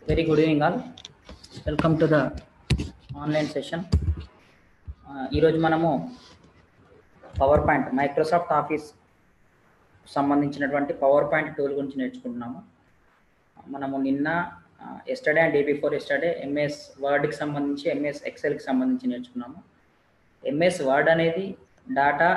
Very good evening all. Welcome to the online session. Uh, ఈరోజు మనము power point Microsoft office సంబంధించినటువంటి power point tool గురించి నేర్చుకుంటున్నాము మనము నిన్న yesterday and day before yesterday MS వర్డ్కి సంబంధించి ఎంఎస్ ఎక్సెల్కి సంబంధించి నేర్చుకున్నాము ఎంఎస్ వర్డ్ అనేది డాటా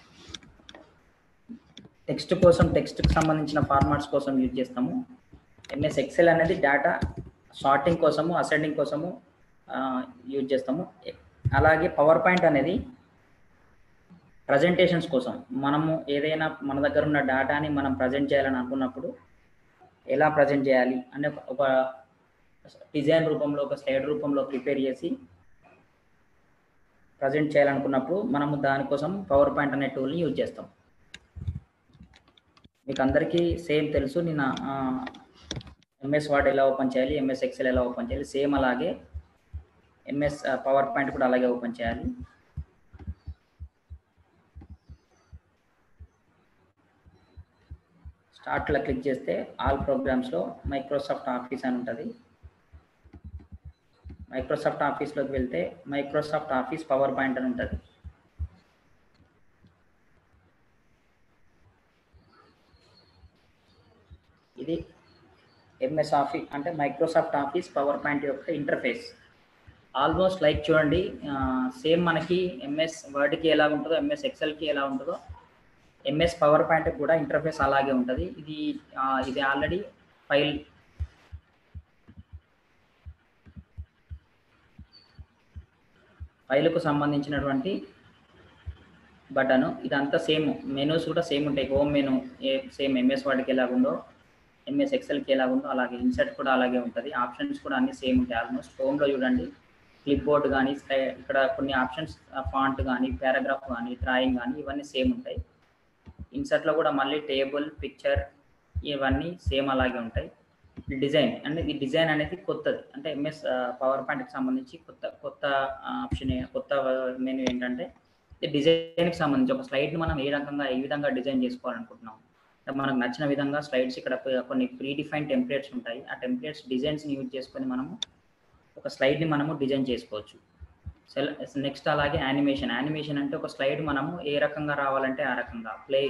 టెక్స్ట్ కోసం టెక్స్ట్కి సంబంధించిన ఫార్మాట్స్ కోసం యూజ్ చేస్తాము ఎంఎస్ ఎక్సెల్ అనేది డేటా షార్టింగ్ కోసము అసెండింగ్ కోసము యూజ్ చేస్తాము అలాగే పవర్ పాయింట్ అనేది ప్రజెంటేషన్స్ కోసం మనము ఏదైనా మన దగ్గర ఉన్న డేటాని మనం ప్రజెంట్ చేయాలని అనుకున్నప్పుడు ఎలా ప్రజెంట్ చేయాలి అనే ఒక డిజైన్ రూపంలో ఒక స్లైడ్ రూపంలో ప్రిపేర్ చేసి ప్రజెంట్ చేయాలనుకున్నప్పుడు మనము దానికోసం పవర్ పాయింట్ అనే టూల్ని యూజ్ చేస్తాం మీకు అందరికీ సేమ్ తెలుసు నేను ఎంఎస్ వర్డ్ ఎలా ఓపెన్ చేయాలి ఎంఎస్ ఎక్సెల్ ఎలా ఓపెన్ చేయాలి సేమ్ అలాగే ఎంఎస్ పవర్ పాయింట్ కూడా అలాగే ఓపెన్ చేయాలి స్టార్ట్లో క్లిక్ చేస్తే ఆల్ ప్రోగ్రామ్స్లో మైక్రోసాఫ్ట్ ఆఫీస్ అని ఉంటుంది మైక్రోసాఫ్ట్ ఆఫీస్లోకి వెళ్తే మైక్రోసాఫ్ట్ ఆఫీస్ పవర్ పాయింట్ అని ఉంటుంది ఇది ఎంఎస్ ఆఫీస్ అంటే మైక్రోసాఫ్ట్ ఆఫీస్ పవర్ పాయింట్ యొక్క ఇంటర్ఫేస్ ఆల్మోస్ట్ లైక్ చూడండి సేమ్ మనకి ఎంఎస్ వర్డ్కి ఎలా ఉంటుందో ఎంఎస్ ఎక్సెల్కి ఎలా ఉంటుందో ఎంఎస్ పవర్ పాయింట్ కూడా ఇంటర్ఫేస్ అలాగే ఉంటుంది ఇది ఇది ఆల్రెడీ ఫైల్ ఫైల్కు సంబంధించినటువంటి బటన్ ఇదంతా సేమ్ మెనూస్ కూడా సేమ్ ఉంటాయి హోమ్ మెనూ ఏ సేమ్ ఎంఎస్ వర్డ్కి ఎలాగుందో ఎంఎస్ ఎక్సెల్కి ఎలాగుందో అలాగే ఇన్సర్ట్ కూడా అలాగే ఉంటుంది ఆప్షన్స్ కూడా అన్ని సేమ్ ఉంటాయి ఆల్మోస్ట్ హోమ్లో చూడండి క్లిప్ బోర్డ్ కానీ ఇక్కడ కొన్ని ఆప్షన్స్ ఫాంట్ కానీ పారాగ్రాఫ్ కానీ డ్రాయింగ్ కానీ ఇవన్నీ సేమ్ ఉంటాయి ఇన్సర్ట్లో కూడా మళ్ళీ టేబుల్ పిక్చర్ ఇవన్నీ సేమ్ అలాగే ఉంటాయి డిజైన్ అంటే ఈ డిజైన్ అనేది కొత్తది అంటే ఎంఎస్ పవర్ పాయింట్కి సంబంధించి కొత్త కొత్త ఆప్షన్ కొత్త మెనూ ఏంటంటే ఈ డిజైన్కి సంబంధించి ఒక స్లైడ్ని మనం ఏ రకంగా ఏ విధంగా డిజైన్ చేసుకోవాలనుకుంటున్నాం అంటే మనకు నచ్చిన విధంగా స్లైడ్స్ ఇక్కడ కొన్ని ప్రీ డిఫైన్ టెంప్లెట్స్ ఉంటాయి ఆ టెంప్లెట్స్ డిజైన్స్ని యూజ్ చేసుకొని మనము ఒక స్లైడ్ని మనము డిజైన్ చేసుకోవచ్చు సెల్ నెక్స్ట్ అలాగే యానిమేషన్ యానిమేషన్ అంటే ఒక స్లైడ్ మనము ఏ రకంగా రావాలంటే ఆ రకంగా ప్లే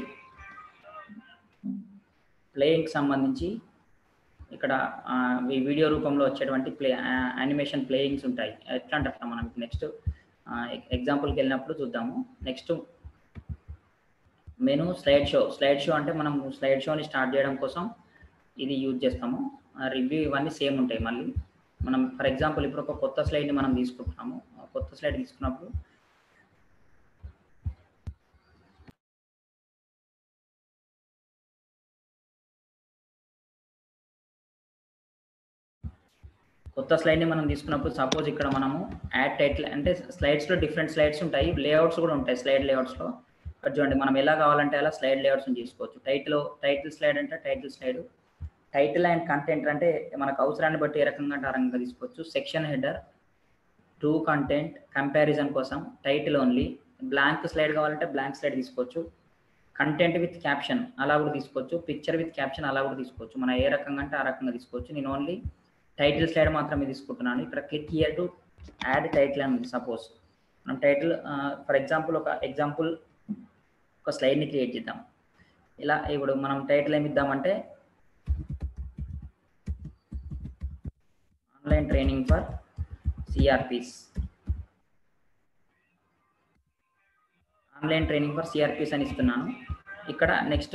ప్లేయింగ్కి సంబంధించి ఇక్కడ ఈ వీడియో రూపంలో వచ్చేటువంటి ప్లే యానిమేషన్ ప్లేయింగ్స్ ఉంటాయి ఎట్లా అంటే అట్లా మనం నెక్స్ట్ ఎగ్జాంపుల్కి వెళ్ళినప్పుడు చూద్దాము next menu slide show slide show అంటే మనం స్లైడ్ షోని స్టార్ట్ చేయడం కోసం ఇది యూజ్ చేస్తాము రివ్యూ ఇవన్నీ సేమ్ ఉంటాయి మళ్ళీ మనం ఫర్ ఎగ్జాంపుల్ ఇప్పుడు ఒక కొత్త స్లైడ్ని మనం తీసుకుంటున్నాము కొత్త స్లైడ్ తీసుకున్నప్పుడు కొత్త స్లైడ్ని మనం తీసుకున్నప్పుడు సపోజ్ ఇక్కడ మనము యాడ్ టైటిల్ అంటే స్లైడ్స్లో డిఫరెంట్ స్లైడ్స్ ఉంటాయి లేఅవుట్స్ కూడా ఉంటాయి స్లైడ్ లేఅవుట్స్లో ఇక్కడ చూడండి మనం ఎలా కావాలంటే అలా స్లైడ్ లేఅవుట్స్ని తీసుకోవచ్చు టైటిల్ టైటిల్ స్లైడ్ అంటే title slide title and content అంటే మనకు అవసరాన్ని బట్టి ఏ రకంగా అంటే ఆ రకంగా తీసుకోవచ్చు section header two content comparison కోసం టైటిల్ ఓన్లీ బ్లాంక్ స్లైడ్ కావాలంటే బ్లాంక్ స్లైడ్ తీసుకోవచ్చు కంటెంట్ విత్ క్యాప్షన్ అలా కూడా తీసుకోవచ్చు పిక్చర్ విత్ క్యాప్షన్ అలా కూడా తీసుకోవచ్చు మనం ఏ రకంగా అంటే ఆ రకంగా తీసుకోవచ్చు నేను ఓన్లీ టైటిల్ స్లైడ్ మాత్రమే తీసుకుంటున్నాను ఇక్కడ click here to add title అని సపోజ్ మనం టైటిల్ ఫర్ ఎగ్జాంపుల్ ఒక ఎగ్జాంపుల్ ఒక స్లైడ్ని క్రియేట్ చేద్దాం ఇలా ఇప్పుడు మనం టైటిల్ ఏమి ఇద్దామంటే online training for CRPs online training for CRPs అని ఇస్తున్నాను ఇక్కడ నెక్స్ట్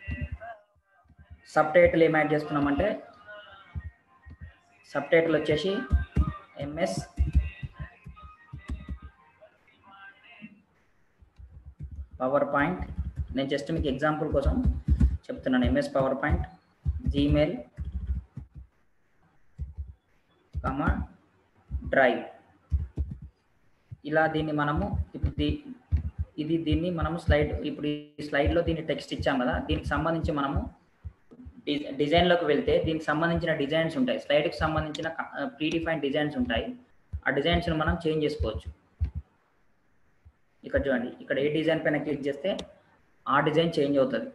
సబ్ టైటిల్ ఏం యాడ్ చేస్తున్నామంటే సబ్ టైటిల్ వచ్చేసి ఎంఎస్ పవర్ పాయింట్ నేను జస్ట్ మీకు ఎగ్జాంపుల్ కోసం చెప్తున్నాను MS power PowerPoint Gmail comma drive ఇలా దీన్ని మనము ఇప్పుడు ఇది దీన్ని మనము స్లైడ్ ఇప్పుడు ఈ స్లైడ్లో దీన్ని టెక్స్ట్ ఇచ్చాం కదా దీనికి సంబంధించి మనము డిజైన్లోకి వెళ్తే దీనికి సంబంధించిన డిజైన్స్ ఉంటాయి స్లైడ్కి సంబంధించిన ప్రీ డిఫైన్ డిజైన్స్ ఉంటాయి ఆ డిజైన్స్ని మనం చేంజ్ చేసుకోవచ్చు ఇక్కడ చూడండి ఇక్కడ ఏ డిజైన్ పైన క్లిక్ చేస్తే ఆ డిజైన్ చేంజ్ అవుతుంది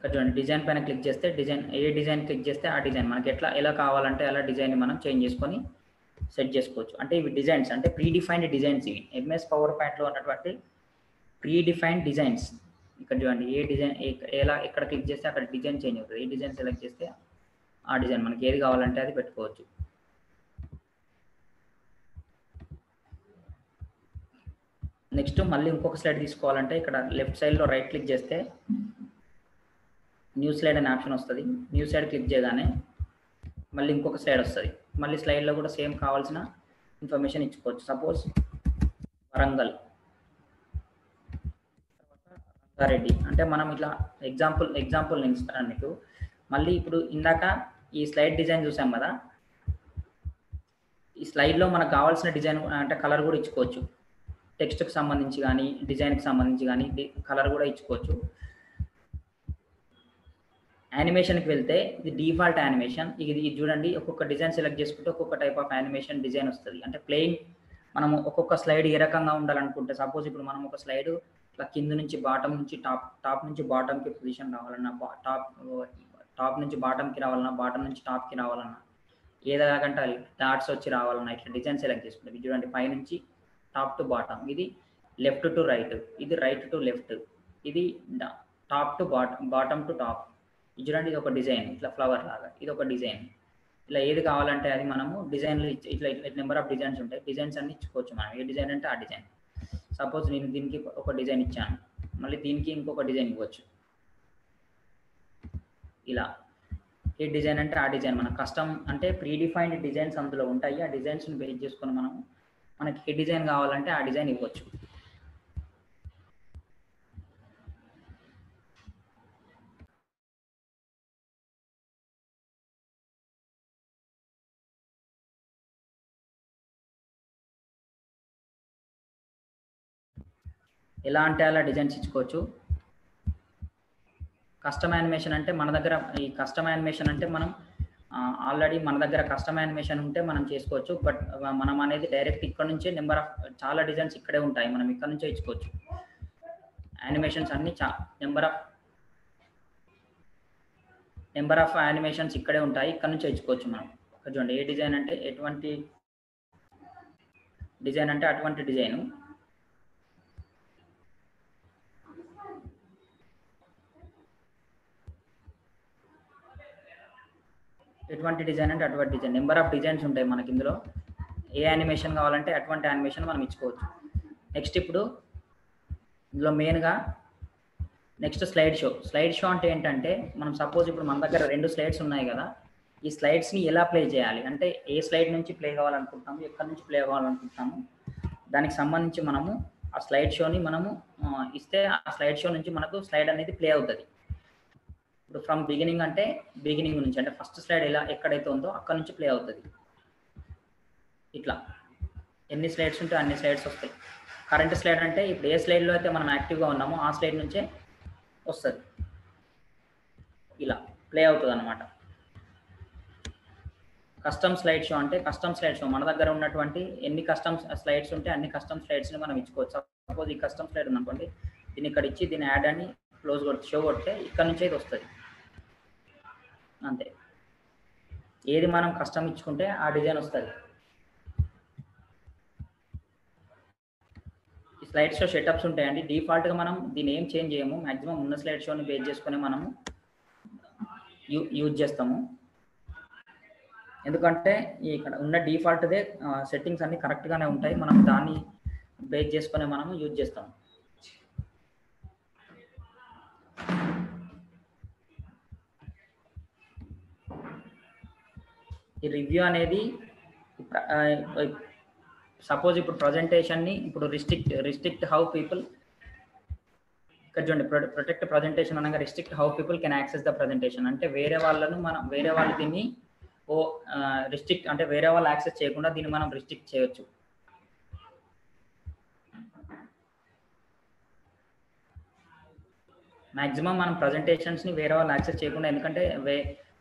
ఇక్కడ చూడండి డిజైన్ పైన క్లిక్ చేస్తే డిజైన్ ఏ డిజైన్ క్లిక్ చేస్తే ఆ డిజైన్ మనకి ఎట్లా ఎలా కావాలంటే అలా డిజైన్ మనం చేంజ్ చేసుకొని సెట్ చేసుకోవచ్చు అంటే ఇవి డిజైన్స్ అంటే ప్రీ డిఫైన్డ్ డిజైన్స్ ఇవి ఎంఎస్ పవర్ పాయింట్లో ఉన్నటువంటి ప్రీ డిఫైన్డ్ డిజైన్స్ ఇక్కడ చూడండి ఏ డిజైన్ ఎలా ఎక్కడ క్లిక్ చేస్తే అక్కడ డిజైన్ చేంజ్ అవుతుంది ఏ డిజైన్ సెలెక్ట్ చేస్తే ఆ డిజైన్ మనకి ఏది కావాలంటే అది పెట్టుకోవచ్చు నెక్స్ట్ మళ్ళీ ఇంకొక స్లైడ్ తీసుకోవాలంటే ఇక్కడ లెఫ్ట్ సైడ్లో రైట్ క్లిక్ చేస్తే న్యూ స్లైడ్ అనే ఆప్షన్ వస్తుంది న్యూ స్లైడ్ క్లిక్ చేయగానే మళ్ళీ ఇంకొక స్లైడ్ వస్తుంది మళ్ళీ స్లైడ్లో కూడా సేమ్ కావాల్సిన ఇన్ఫర్మేషన్ ఇచ్చుకోవచ్చు సపోజ్ వరంగల్ రంగారెడ్డి అంటే మనం ఇట్లా ఎగ్జాంపుల్ ఎగ్జాంపుల్ నేను ఇస్తాను మీకు మళ్ళీ ఇప్పుడు ఇందాక ఈ స్లైడ్ డిజైన్ చూసాం కదా ఈ స్లైడ్లో మనకు కావాల్సిన డిజైన్ అంటే కలర్ కూడా ఇచ్చుకోవచ్చు టెక్స్ట్కి సంబంధించి కానీ డిజైన్కి సంబంధించి కానీ కలర్ కూడా ఇచ్చుకోవచ్చు యానిమేషన్కి వెళ్తే ఇది డిఫాల్ట్ యానిమేషన్ ఇది ఇది చూడండి ఒక్కొక్క డిజైన్ సెలెక్ట్ చేసుకుంటే ఒక్కొక్క టైప్ ఆఫ్ యానిమేషన్ డిజైన్ వస్తుంది అంటే ప్లేయింగ్ మనము ఒక్కొక్క స్లైడ్ ఏ రకంగా ఉండాలనుకుంటే సపోజ్ ఇప్పుడు మనం ఒక స్లైడ్ ఇట్లా కింద నుంచి బాటం నుంచి టాప్ టాప్ నుంచి బాటంకి పొజిషన్ రావాలన్నా టాప్ టాప్ నుంచి బాటంకి రావాలన్నా బాటం నుంచి టాప్కి రావాలన్నా ఏదాకంటే అది డాట్స్ వచ్చి రావాలన్నా ఇట్లా డిజైన్ సెలెక్ట్ చేసుకుంటే ఇది చూడండి పై నుంచి టాప్ టు బాటం ఇది లెఫ్ట్ టు రైట్ ఇది రైట్ టు లెఫ్ట్ ఇది top to bottom bottom to top ఇది చూడండి ఇది ఒక డిజైన్ ఇట్లా ఫ్లవర్ లాగా ఇది ఒక డిజైన్ ఇలా ఏది కావాలంటే అది మనము డిజైన్లు ఇట్లా ఇట్లా నెంబర్ ఆఫ్ డిజైన్స్ ఉంటాయి డిజైన్స్ అన్ని ఇచ్చుకోవచ్చు మనం ఏ డిజైన్ అంటే ఆ డిజైన్ సపోజ్ నేను దీనికి ఒక డిజైన్ ఇచ్చాను మళ్ళీ దీనికి ఇంకొక డిజైన్ ఇవ్వచ్చు ఇలా ఏ డిజైన్ అంటే ఆ డిజైన్ మన కస్టమ్ అంటే ప్రీ డిఫైన్డ్ డిజైన్స్ అందులో ఉంటాయి ఆ డిజైన్స్ని బేస్ చేసుకొని మనం మనకి ఏ డిజైన్ కావాలంటే ఆ డిజైన్ ఇవ్వచ్చు ఎలా అంటే అలా డిజైన్స్ ఇచ్చుకోవచ్చు కస్టమ్ యానిమేషన్ అంటే మన దగ్గర ఈ కస్టమ్ యానిమేషన్ అంటే మనం ఆల్రెడీ మన దగ్గర కస్టమ్ యానిమేషన్ ఉంటే మనం చేసుకోవచ్చు బట్ మనం అనేది డైరెక్ట్ ఇక్కడ నుంచే నెంబర్ ఆఫ్ చాలా డిజైన్స్ ఇక్కడే ఉంటాయి మనం ఇక్కడ నుంచే ఇచ్చుకోవచ్చు యానిమేషన్స్ అన్ని చా number of number of animations ఇక్కడే ఉంటాయి ఇక్కడ నుంచే ఇచ్చుకోవచ్చు మనం ఇక్కడ చూడండి ఏ డిజైన్ అంటే ఎటువంటి డిజైన్ అంటే అటువంటి డిజైన్ ఎటువంటి డిజైన్ అంటే అటువంటి డిజైన్ నెంబర్ ఆఫ్ డిజైన్స్ ఉంటాయి మనకి ఇందులో ఏ యానిమేషన్ కావాలంటే అటువంటి యానిమేషన్ మనం ఇచ్చుకోవచ్చు నెక్స్ట్ ఇప్పుడు ఇందులో మెయిన్గా next slide show slide show అంటే ఏంటంటే మనం సపోజ్ ఇప్పుడు మన దగ్గర రెండు స్లైడ్స్ ఉన్నాయి కదా ఈ స్లైడ్స్ని ఎలా ప్లే చేయాలి అంటే ఏ స్లైడ్ నుంచి ప్లే కావాలనుకుంటాము ఎక్కడి నుంచి ప్లే కావాలనుకుంటాము దానికి సంబంధించి మనము ఆ స్లైడ్ షోని మనము ఇస్తే ఆ స్లైడ్ షో నుంచి మనకు స్లైడ్ అనేది ప్లే అవుతుంది ఇప్పుడు ఫ్రమ్ బిగినింగ్ అంటే బిగినింగ్ నుంచి అంటే ఫస్ట్ స్లైడ్ ఎలా ఎక్కడైతే ఉందో అక్కడ నుంచి ప్లే అవుతుంది ఇట్లా ఎన్ని స్లైడ్స్ ఉంటే అన్ని స్లైడ్స్ వస్తాయి కరెంట్ స్లైడ్ అంటే ఇప్పుడు ఏ స్లైడ్లో అయితే మనం యాక్టివ్గా ఉన్నామో ఆ స్లైడ్ నుంచే వస్తుంది ఇలా ప్లే అవుతుంది అనమాట కస్టమ్ స్లైడ్ షో అంటే కస్టమ్ స్లైడ్ షో మన దగ్గర ఉన్నటువంటి ఎన్ని కస్టమ్ స్లైడ్స్ ఉంటే అన్ని కస్టమ్ స్లైడ్స్ని మనం ఇచ్చుకోవచ్చు సపోజ్ ఈ కస్టమ్ స్లైడ్ ఉందనుకోండి దీన్ని ఇక్కడ ఇచ్చి దీన్ని యాడ్ అని క్లోజ్ కొట్టి షో కొడితే ఇక్కడ నుంచి అయితే వస్తుంది అంతే ఏది మనం కష్టం ఇచ్చుకుంటే ఆ డిజైన్ వస్తుంది ఈ స్లైడ్ షో సెటప్స్ ఉంటాయండి డిఫాల్ట్గా మనం దీన్ని ఏం చేంజ్ చేయము మాక్సిమం ఉన్న స్లైడ్ షోని బేస్ చేసుకొని మనము యూ యూజ్ చేస్తాము ఎందుకంటే ఇక్కడ ఉన్న డిఫాల్ట్దే సెట్టింగ్స్ అన్ని కరెక్ట్గానే ఉంటాయి మనం దాన్ని బేస్ చేసుకొని మనము యూజ్ చేస్తాము ఈ రివ్యూ అనేది సపోజ్ ఇప్పుడు ప్రజెంటేషన్ని ఇప్పుడు రిస్ట్రిక్ట్ రిస్ట్రిక్ట్ హౌ పీపుల్ ఇక్కడ చూడండి ప్రొటెక్ట్ ప్రజెంటేషన్ అనగా restrict how people can access the presentation అంటే వేరే వాళ్ళను మనం వేరే వాళ్ళు దీన్ని ఓ రిస్ట్రిక్ట్ అంటే వేరే వాళ్ళు యాక్సెస్ చేయకుండా దీన్ని మనం రిస్ట్రిక్ట్ చేయొచ్చు మ్యాక్సిమం మనం ప్రజెంటేషన్స్ని వేరే వాళ్ళు యాక్సెస్ చేయకుండా ఎందుకంటే వే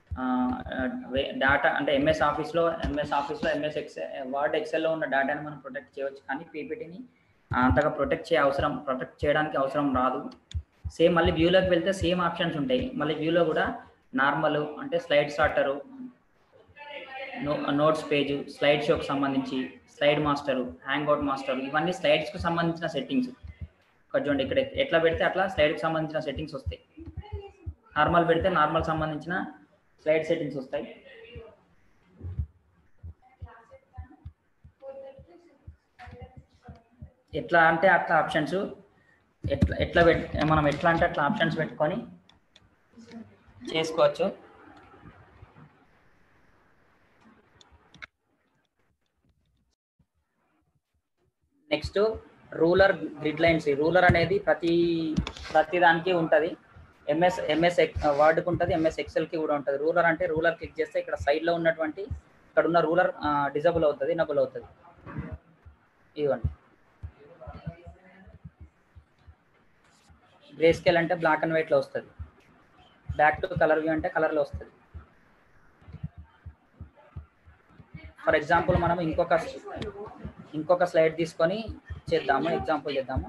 డేటా అంటే ఎంఎస్ ఆఫీస్లో ఎంఎస్ ఆఫీస్లో ఎంఎస్ ఎక్సెల్ వర్డ్ ఎక్సెల్లో ఉన్న డేటాని మనం ప్రొటెక్ట్ చేయవచ్చు కానీ పీపీటీని అంతగా ప్రొటెక్ట్ చేయ అవసరం ప్రొటెక్ట్ చేయడానికి అవసరం రాదు సేమ్ మళ్ళీ వ్యూలోకి వెళ్తే సేమ్ ఆప్షన్స్ ఉంటాయి మళ్ళీ వ్యూలో కూడా నార్మల్ అంటే slide sorter no notes page slide షోకి సంబంధించి slide master handout master ఇవన్నీ స్లైడ్స్కి సంబంధించిన సెట్టింగ్స్ ఇక్కడ చూడండి ఇక్కడ ఎట్లా పెడితే అట్లా స్లైడ్కి సంబంధించిన సెట్టింగ్స్ వస్తాయి నార్మల్ పెడితే నార్మల్ సంబంధించిన స్లైడ్ సెట్టింగ్స్ వస్తాయి ఎట్లా అంటే అట్లా ఆప్షన్స్ ఎట్లా ఎట్లా పెట్ మనం ఎట్లా అంటే అట్లా ఆప్షన్స్ పెట్టుకొని చేసుకోవచ్చు next ruler grid lines ruler అనేది ప్రతి ప్రతి దానికి ఉంటుంది ఎంఎస్ ఎంఎస్ వర్డ్కి ఉంటుంది ఎంఎస్ ఎక్సెల్కి కూడా ఉంటుంది రూలర్ అంటే రూలర్ క్లిక్ చేస్తే ఇక్కడ సైడ్లో ఉన్నటువంటి ఇక్కడ ఉన్న రూలర్ డిజబుల్ అవుతుంది నబుల్ అవుతుంది ఇదిగోండి గ్రే స్కేల్ అంటే బ్లాక్ అండ్ వైట్లో వస్తుంది బ్యాక్ టు కలర్ వ్యూ అంటే కలర్లో వస్తుంది ఫర్ ఎగ్జాంపుల్ మనం ఇంకొక ఇంకొక స్లైడ్ తీసుకొని చేద్దాము ఎగ్జాంపుల్ చేద్దాము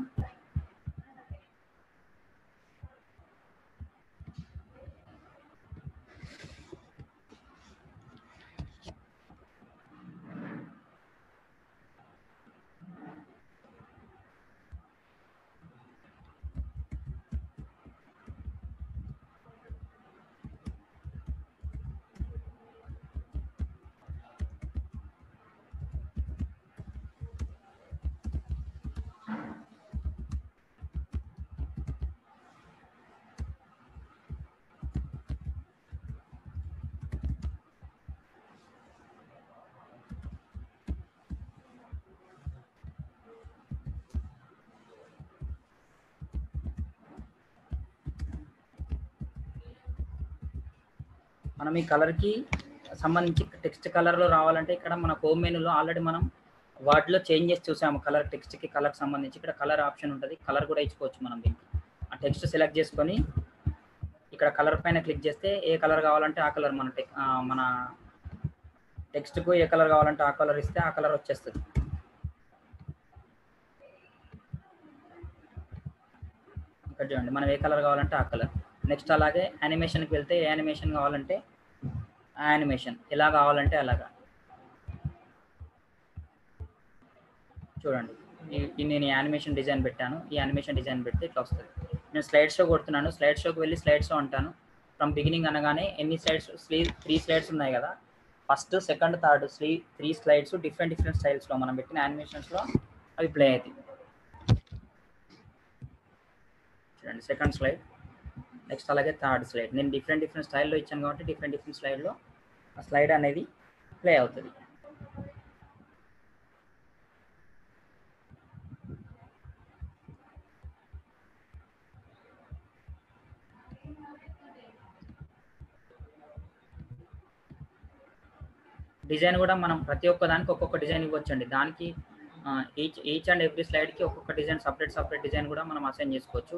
మనం ఈ కలర్కి సంబంధించి టెక్స్ట్ కలర్లో రావాలంటే ఇక్కడ మన హోమ్ మెనూలో ఆల్రెడీ మనం వాటిలో చేంజ్ చేసి చూసాము కలర్ టెక్స్ట్కి కలర్ సంబంధించి ఇక్కడ కలర్ ఆప్షన్ ఉంటుంది కలర్ కూడా ఇచ్చుకోవచ్చు మనం దీనికి ఆ టెక్స్ట్ సెలెక్ట్ చేసుకొని ఇక్కడ కలర్ పైన క్లిక్ చేస్తే ఏ కలర్ కావాలంటే ఆ కలర్ మన టెక్ ఆ, మన టెక్స్ట్కు ఏ కలర్ కావాలంటే ఆ కలర్ ఇస్తే ఆ కలర్ వచ్చేస్తుంది ఇక్కడ చూడండి మనం ఏ కలర్ కావాలంటే ఆ కలర్ నెక్స్ట్ అలాగే యానిమేషన్కి వెళ్తే ఏ యానిమేషన్ కావాలంటే ఆ యానిమేషన్ ఎలా కావాలంటే అలాగా చూడండి ఈ- ఈ నేను యానిమేషన్ డిజైన్ పెట్టాను ఈ యానిమేషన్ డిజైన్ పెడితే ఇట్లా వస్తుంది నేను స్లైడ్ షో కొడుతున్నాను స్లైడ్ షోకి వెళ్ళి స్లైడ్ షో అంటాను ఫ్రమ్ బిగినింగ్ అనగానే ఎన్ని స్లైడ్స్ త్రీ స్లైడ్స్ ఉన్నాయి కదా first second third three three slides different different స్టైల్స్లో మనం పెట్టిన యానిమేషన్స్లో అవి ప్లే అవుతాయి చూడండి సెకండ్ స్లైడ్ నెక్స్ట్ అలాగే థర్డ్ స్లైడ్ నేను డిఫరెంట్ డిఫరెంట్ స్టైల్లో ఇచ్చాను కాబట్టి డిఫరెంట్ డిఫరెంట్ స్లైడ్లో ఆ స్లైడ్ అనేది ప్లే అవుతుంది డిజైన్ కూడా మనం ప్రతి ఒక్క దానికి ఒక్కొక్క డిజైన్ ఇవ్వచ్చండి దానికి ఈచ్ ఈచ్ అండ్ ఎవ్రీ స్లైడ్కి ఒక్కొక్క డిజైన్ సపరేట్ సపరేట్ డిజైన్ కూడా మనం అసైన్ చేసుకోవచ్చు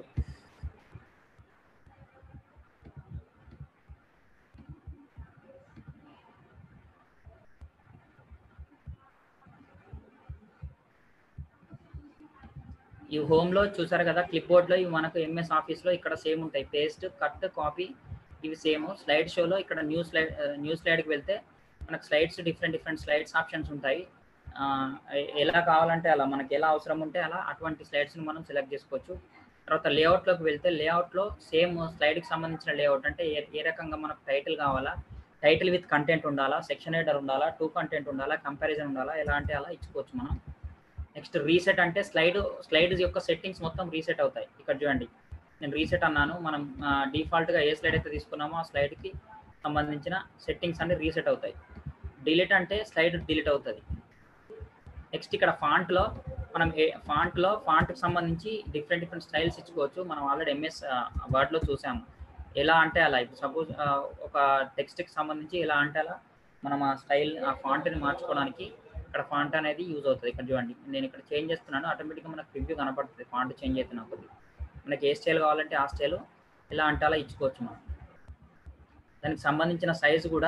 ఈ హోమ్లో చూసారు కదా క్లిప్ బోర్డ్లో ఇవి మనకు ఎంఎస్ ఆఫీస్లో ఇక్కడ సేమ్ ఉంటాయి పేస్ట్ కట్ కాపీ ఇవి సేమ్ స్లైడ్ షోలో ఇక్కడ న్యూ స్లైడ్ న్యూ స్లైడ్కి వెళ్తే మనకు slides different different slides options ఉంటాయి ఆ, ఎ- ఎలా కావాలంటే అలా మనకి ఎలా అవసరం ఉంటే అలా అటువంటి స్లైడ్స్ని మనం సెలెక్ట్ చేసుకోవచ్చు తర్వాత లేఅవుట్లోకి వెళ్తే లేఅవుట్లో సేమ్ స్లైడ్కి సంబంధించిన లేఅవుట్ అంటే ఏ ఏ రకంగా మనకు టైటిల్ కావాలా టైటిల్ విత్ కంటెంట్ ఉండాలా సెక్షన్ హెడర్ ఉండాలా టూ కంటెంట్ ఉండాలా కంపారిజన్ ఉండాలా ఎలా అంటే అలా ఇచ్చుకోవచ్చు మనం నెక్స్ట్ రీసెట్ అంటే స్లైడ్ స్లైడ్ యొక్క సెట్టింగ్స్ మొత్తం రీసెట్ అవుతాయి ఇక్కడ చూడండి నేను రీసెట్ అన్నాను మనం డిఫాల్ట్గా ఏ స్లైడ్ అయితే తీసుకున్నామో ఆ స్లైడ్కి సంబంధించిన సెట్టింగ్స్ అన్ని రీసెట్ అవుతాయి డిలీట్ అంటే స్లైడ్ డిలీట్ అవుతుంది నెక్స్ట్ ఇక్కడ ఫాంట్లో మనం ఏ ఫాంట్లో ఫాంట్కి సంబంధించి డిఫరెంట్ డిఫరెంట్ స్టైల్స్ ఇచ్చుకోవచ్చు మనం ఆల్రెడీ ఎంఎస్ వర్డ్లో చూసాము ఎలా అంటే అలా ఇప్పుడు సపోజ్ ఒక టెక్స్ట్కి సంబంధించి ఎలా అంటే అలా మనం ఆ స్టైల్ ఆ ఫాంట్ని మార్చుకోవడానికి ఇక్కడ ఫాంట్ అనేది యూజ్ అవుతుంది ఇక్కడ చూడండి నేను ఇక్కడ చేంజ్ చేస్తున్నాను ఆటోమేటిక్గా మనకు రివ్యూ కనపడుతుంది ఫాంట్ చేంజ్ అవుతున్న కొద్ది మనకి ఏ స్టైల్ కావాలంటే ఆ స్టైల్ ఎలా అంటే అలా ఇచ్చుకోవచ్చు మనం దానికి సంబంధించిన సైజు కూడా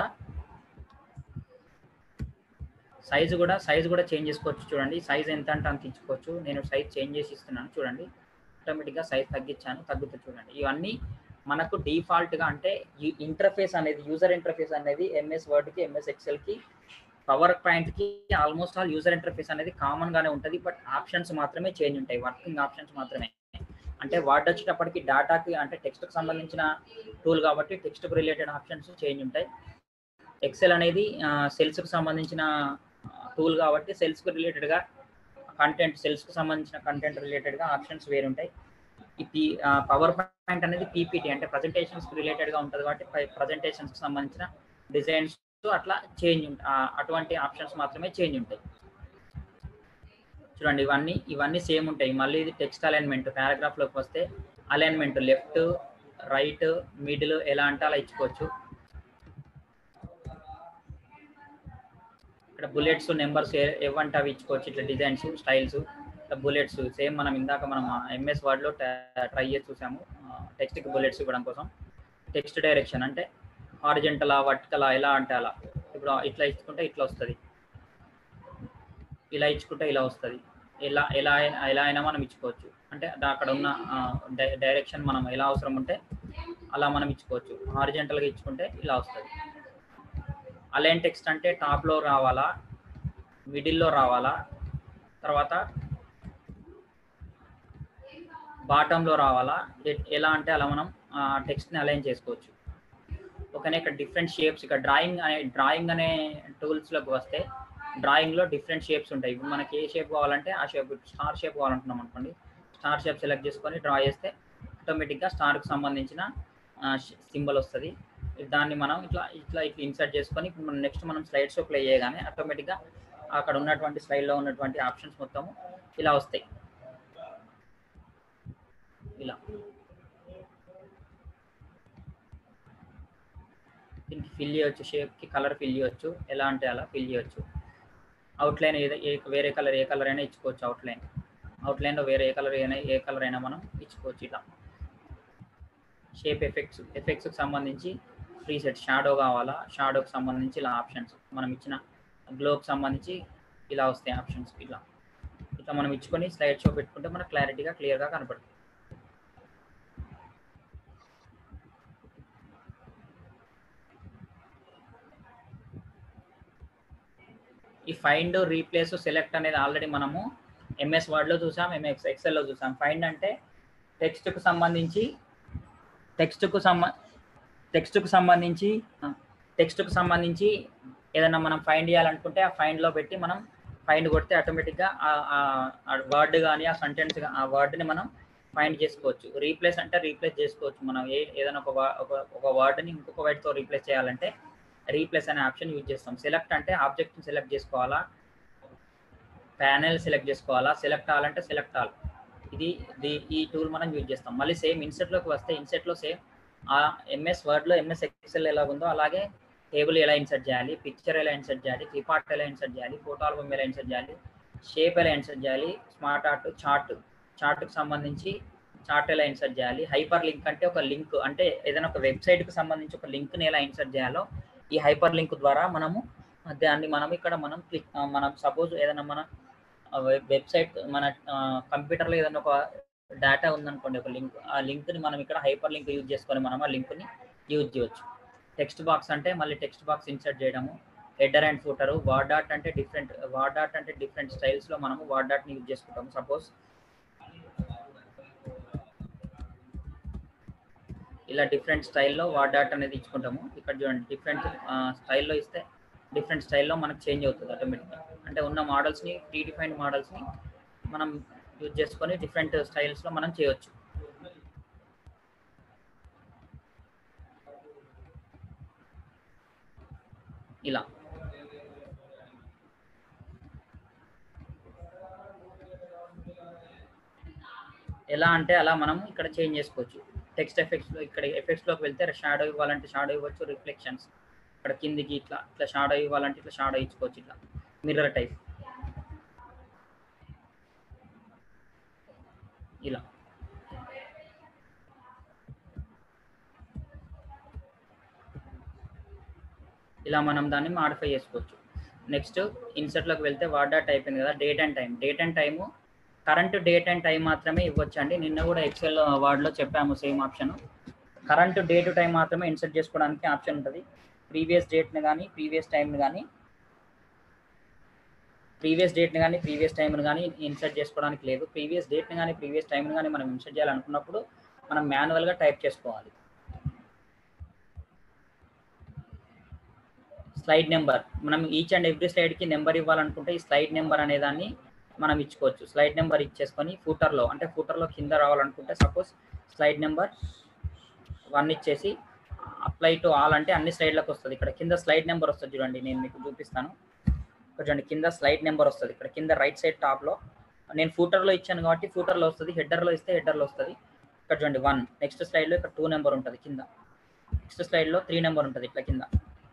సైజు కూడా సైజు కూడా చేంజ్ చేసుకోవచ్చు చూడండి సైజ్ ఎంత అంటే అంత ఇచ్చుకోవచ్చు నేను సైజ్ చేంజ్ చేసి ఇస్తున్నాను చూడండి ఆటోమేటిక్గా సైజ్ తగ్గించాను తగ్గుతుంది చూడండి ఇవన్నీ మనకు డిఫాల్ట్గా అంటే ఈ ఇంటర్ఫేస్ అనేది యూజర్ ఇంటర్ఫేస్ అనేది ఎంఎస్ వర్డ్కి ఎంఎస్ ఎక్సెల్కి పవర్ పాయింట్కి ఆల్మోస్ట్ ఆల్ యూజర్ ఇంటర్ఫేస్ అనేది కామన్గానే ఉంటుంది బట్ ఆప్షన్స్ మాత్రమే చేంజ్ ఉంటాయి వర్కింగ్ ఆప్షన్స్ మాత్రమే అంటే వర్డ్ వచ్చేటప్పటికి డేటాకి అంటే టెక్స్ట్కి సంబంధించిన టూల్ కాబట్టి టెక్స్ట్కి రిలేటెడ్ ఆప్షన్స్ చేంజ్ ఉంటాయి ఎక్సెల్ అనేది సెల్స్కి సంబంధించిన టూల్ కాబట్టి సెల్స్కి రిలేటెడ్గా కంటెంట్ సెల్స్కి సంబంధించిన కంటెంట్ రిలేటెడ్గా ఆప్షన్స్ వేరు ఉంటాయి ఈ పవర్ పాయింట్ అనేది పీపీటీ అంటే ప్రజెంటేషన్స్ రిలేటెడ్గా ఉంటుంది కాబట్టి ప్రజెంటేషన్స్కి సంబంధించిన డిజైన్స్ అట్లా చేంజ్ అటువంటి ఆప్షన్స్ మాత్రమే చేంజ్ ఉంటాయి చూడండి ఇవన్నీ ఇవన్నీ సేమ్ ఉంటాయి మళ్ళీ ఇది టెక్స్ట్ అలైన్మెంట్ పారాగ్రాఫ్లోకి వస్తే అలైన్మెంట్ లెఫ్ట్ రైట్ మిడిల్ ఎలా అంటే అలా ఇచ్చుకోవచ్చు ఇక్కడ బుల్లెట్స్ నెంబర్స్ ఏవంటే అవి ఇచ్చుకోవచ్చు ఇట్లా డిజైన్స్ స్టైల్స్ బుల్లెట్స్ సేమ్ మనం ఇందాక మనం ఎంఎస్ వర్డ్లో ట్రై చేసి చూసాము టెక్స్ట్కి బుల్లెట్స్ ఇవ్వడం కోసం టెక్స్ట్ డైరెక్షన్ అంటే హారిజెంటలా వర్టికలా ఎలా అంటే అలా ఇప్పుడు ఇట్లా ఇచ్చుకుంటే ఇట్లా వస్తుంది ఇలా ఇచ్చుకుంటే ఇలా వస్తుంది ఎలా ఎలా అయినా ఎలా అయినా మనం ఇచ్చుకోవచ్చు అంటే అక్కడ ఉన్న డైరెక్షన్ మనం ఎలా అవసరం ఉంటే అలా మనం ఇచ్చుకోవచ్చు హారిజెంటల్గా ఇచ్చుకుంటే ఇలా వస్తుంది అలైన్ టెక్స్ట్ అంటే టాప్లో రావాలా మిడిల్లో రావాలా తర్వాత బాటంలో రావాలా ఎలా అంటే అలా మనం టెక్స్ట్ని అలైన్ చేసుకోవచ్చు ఓకేనే ఇక్కడ డిఫరెంట్ షేప్స్ ఇక్కడ డ్రాయింగ్ అనే డ్రాయింగ్ అనే టూల్స్లోకి వస్తే డ్రాయింగ్లో డిఫరెంట్ షేప్స్ ఉంటాయి ఇప్పుడు మనకి ఏ షేప్ కావాలంటే ఆ షేప్ స్టార్ షేప్ కావాలంటున్నాం అనుకోండి స్టార్ షేప్ సెలెక్ట్ చేసుకొని డ్రా చేస్తే ఆటోమేటిక్గా స్టార్కి సంబంధించిన సింబల్ వస్తుంది దాన్ని మనం ఇట్లా ఇట్లా ఇట్లా ఇన్సర్ట్ చేసుకొని ఇప్పుడు మనం నెక్స్ట్ మనం స్లైడ్ షో ప్లే చేయగానే ఆటోమేటిక్గా అక్కడ ఉన్నటువంటి స్లైడ్లో ఉన్నటువంటి ఆప్షన్స్ మొత్తము ఇలా వస్తాయి ఇలా దీనికి ఫిల్ చేయొచ్చు షేప్కి కలర్ ఫిల్ చేయొచ్చు ఎలా అంటే అలా ఫిల్ చేయొచ్చు అవుట్లైన్ ఏదో ఏ వేరే కలర్ ఏ కలర్ అయినా ఇచ్చుకోవచ్చు అవుట్లైన్ అవుట్లైన్లో వేరే ఏ కలర్ అయినా ఏ కలర్ అయినా మనం ఇచ్చుకోవచ్చు ఇలా షేప్ ఎఫెక్ట్స్ ఎఫెక్ట్స్కి సంబంధించి ఫ్రీ సెట్ షాడో కావాలా షాడోకి సంబంధించి ఇలా ఆప్షన్స్ మనం ఇచ్చిన గ్లోకి సంబంధించి ఇలా వస్తాయి ఆప్షన్స్ ఇలా ఇట్లా మనం ఇచ్చుకొని స్లైడ్ షో పెట్టుకుంటే మనకు క్లారిటీగా క్లియర్గా కనపడుతుంది ఈ ఫైండ్ రీప్లేస్ సెలెక్ట్ అనేది ఆల్రెడీ మనము ఎంఎస్ వర్డ్లో చూసాం ఎంఎస్ ఎక్సెల్లో చూసాం ఫైండ్ అంటే టెక్స్ట్కు సంబంధించి టెక్స్ట్కు సంబ టెక్స్ట్కు సంబంధించి టెక్స్ట్కు సంబంధించి ఏదైనా మనం ఫైండ్ చేయాలనుకుంటే ఆ ఫైండ్లో పెట్టి మనం ఫైండ్ కొడితే ఆటోమేటిక్గా ఆ వర్డ్ కానీ ఆ కంటెంట్స్ ఆ వర్డ్ని మనం ఫైండ్ చేసుకోవచ్చు రీప్లేస్ అంటే రీప్లేస్ చేసుకోవచ్చు మనం ఏ ఏదైనా ఒక ఒక వర్డ్ని ఇంకొక వర్డ్తో రీప్లేస్ చేయాలంటే రీప్లేస్ అనే ఆప్షన్ యూజ్ చేస్తాం సెలెక్ట్ అంటే ఆబ్జెక్ట్ని సెలెక్ట్ చేసుకోవాలా ప్యానెల్ సెలెక్ట్ చేసుకోవాలా సెలెక్ట్ అవ్వాలంటే సెలెక్ట్ ఆల్ ఇది ఈ టూల్ మనం యూజ్ చేస్తాం మళ్ళీ సేమ్ ఇన్సెట్లోకి వస్తే ఇన్సెట్లో సేమ్ ఆ ఎంఎస్ వర్డ్లో ఎంఎస్ ఎక్సెల్ ఎలా ఉందో అలాగే టేబుల్ ఎలా ఇన్సర్ట్ చేయాలి పిక్చర్ ఎలా ఇన్సర్ట్ చేయాలి క్లిప్ ఆర్ట్ ఎలా ఇన్సర్ట్ చేయాలి ఫోటో ఆల్బమ్ ఎలా ఇన్సర్ట్ చేయాలి షేప్ ఎలా ఇన్సర్ట్ చేయాలి స్మార్ట్ ఆర్ట్ చార్ట్ చార్ట్కి సంబంధించి చార్ట్ ఎలా ఇన్సర్ట్ చేయాలి హైపర్ లింక్ అంటే ఒక లింక్ అంటే ఏదైనా ఒక వెబ్సైట్కి సంబంధించి ఒక లింక్ని ఎలా ఇన్సర్ట్ చేయాలో ఈ హైపర్ లింక్ ద్వారా మనము దాన్ని మనం ఇక్కడ మనం క్లిక్ మనం సపోజ్ ఏదైనా మన వెబ్సైట్ మన కంప్యూటర్లో ఏదైనా ఒక డేటా ఉందనుకోండి ఒక లింక్ ఆ లింక్ని మనం ఇక్కడ హైపర్ లింక్ యూజ్ చేసుకొని మనం ఆ లింక్ని యూజ్ చేయవచ్చు టెక్స్ట్ బాక్స్ అంటే మళ్ళీ టెక్స్ట్ బాక్స్ ఇన్సర్ట్ చేయడము header and footer WordArt అంటే డిఫరెంట్ వార్డ్ డాట్ అంటే డిఫరెంట్ స్టైల్స్లో మనము వార్డ్ డాట్ని యూజ్ చేసుకుంటాము సపోజ్ ఇలా డిఫరెంట్ స్టైల్లో వార్డ్ డాట్ అనేది ఇచ్చుకుంటాము ఇక్కడ చూడండి డిఫరెంట్ స్టైల్లో ఇస్తే డిఫరెంట్ స్టైల్లో మనకు చేంజ్ అవుతుంది ఆటోమేటిక్గా అంటే ఉన్న మోడల్స్ని ప్రీ డిఫైన్డ్ మోడల్స్ని మనం యూజ్ చేసుకొని డిఫరెంట్ స్టైల్స్లో మనం చేయొచ్చు ఇలా ఎలా అంటే అలా మనం ఇక్కడ చేంజ్ చేసుకోవచ్చు టెక్స్ట్ ఎఫెక్ట్స్లో ఇక్కడ ఎఫెక్ట్స్లోకి వెళ్తే షాడో ఇవ్వాలంటే షాడో ఇవ్వచ్చు రిఫ్లెక్షన్స్ ఇక్కడ కిందికి ఇట్లా ఇట్లా షాడో ఇవ్వాలంటే ఇట్లా షాడో ఇచ్చుకోవచ్చు ఇట్లా మిర్రర్ టైప్ ఇలా ఇలా మనం దాన్ని మాడిఫై చేసుకోవచ్చు నెక్స్ట్ ఇన్సర్ట్లోకి వెళ్తే వార్డ్ డాట్ అయిపోయింది కదా date and time date and time current date and time మాత్రమే ఇవ్వచ్చండి నిన్న కూడా ఎక్సెల్ వర్డ్లో చెప్పాము same option current date time మాత్రమే ఇన్సర్ట్ చేసుకోవడానికి ఆప్షన్ ఉంటుంది ప్రీవియస్ డేట్ని కానీ ప్రీవియస్ టైంని కానీ ప్రీవియస్ డేట్ని కానీ ప్రీవియస్ టైంని కానీ ఇన్సర్ట్ చేసుకోవడానికి లేదు ప్రీవియస్ డేట్ని కానీ ప్రీవియస్ టైంని కానీ మనం ఇన్సర్ట్ చేయాలనుకున్నప్పుడు మనం మాన్యువల్గా టైప్ చేసుకోవాలి స్లైడ్ నెంబర్ మనం ఈచ్ అండ్ ఎవ్రీ స్లైడ్కి నెంబర్ ఇవ్వాలనుకుంటే ఈ స్లైడ్ నెంబర్ అనే దాన్ని మనం ఇచ్చుకోవచ్చు స్లైడ్ నెంబర్ ఇచ్చేసుకొని ఫూటర్లో అంటే ఫూటర్లో కింద రావాలనుకుంటే సపోజ్ స్లైడ్ నెంబర్ వన్ ఇచ్చేసి అప్లై టు ఆల్ అంటే అన్ని స్లైడ్లకు వస్తుంది ఇక్కడ కింద స్లైడ్ నెంబర్ వస్తుంది చూడండి నేను మీకు చూపిస్తాను ఇక్కడ చూడండి కింద స్లైడ్ నెంబర్ వస్తుంది ఇక్కడ కింద రైట్ సైడ్ టాప్లో నేను ఫూటర్లో ఇచ్చాను కాబట్టి ఫూటర్లో వస్తుంది హెడర్లో ఇస్తే హెడర్లో వస్తుంది ఇక్కడ చూడండి వన్ నెక్స్ట్ స్లైడ్లో ఇక్కడ టూ నెంబర్ ఉంటుంది కింద నెక్స్ట్ స్లైడ్లో త్రీ నెంబర్ ఉంటుంది ఇట్లా కింద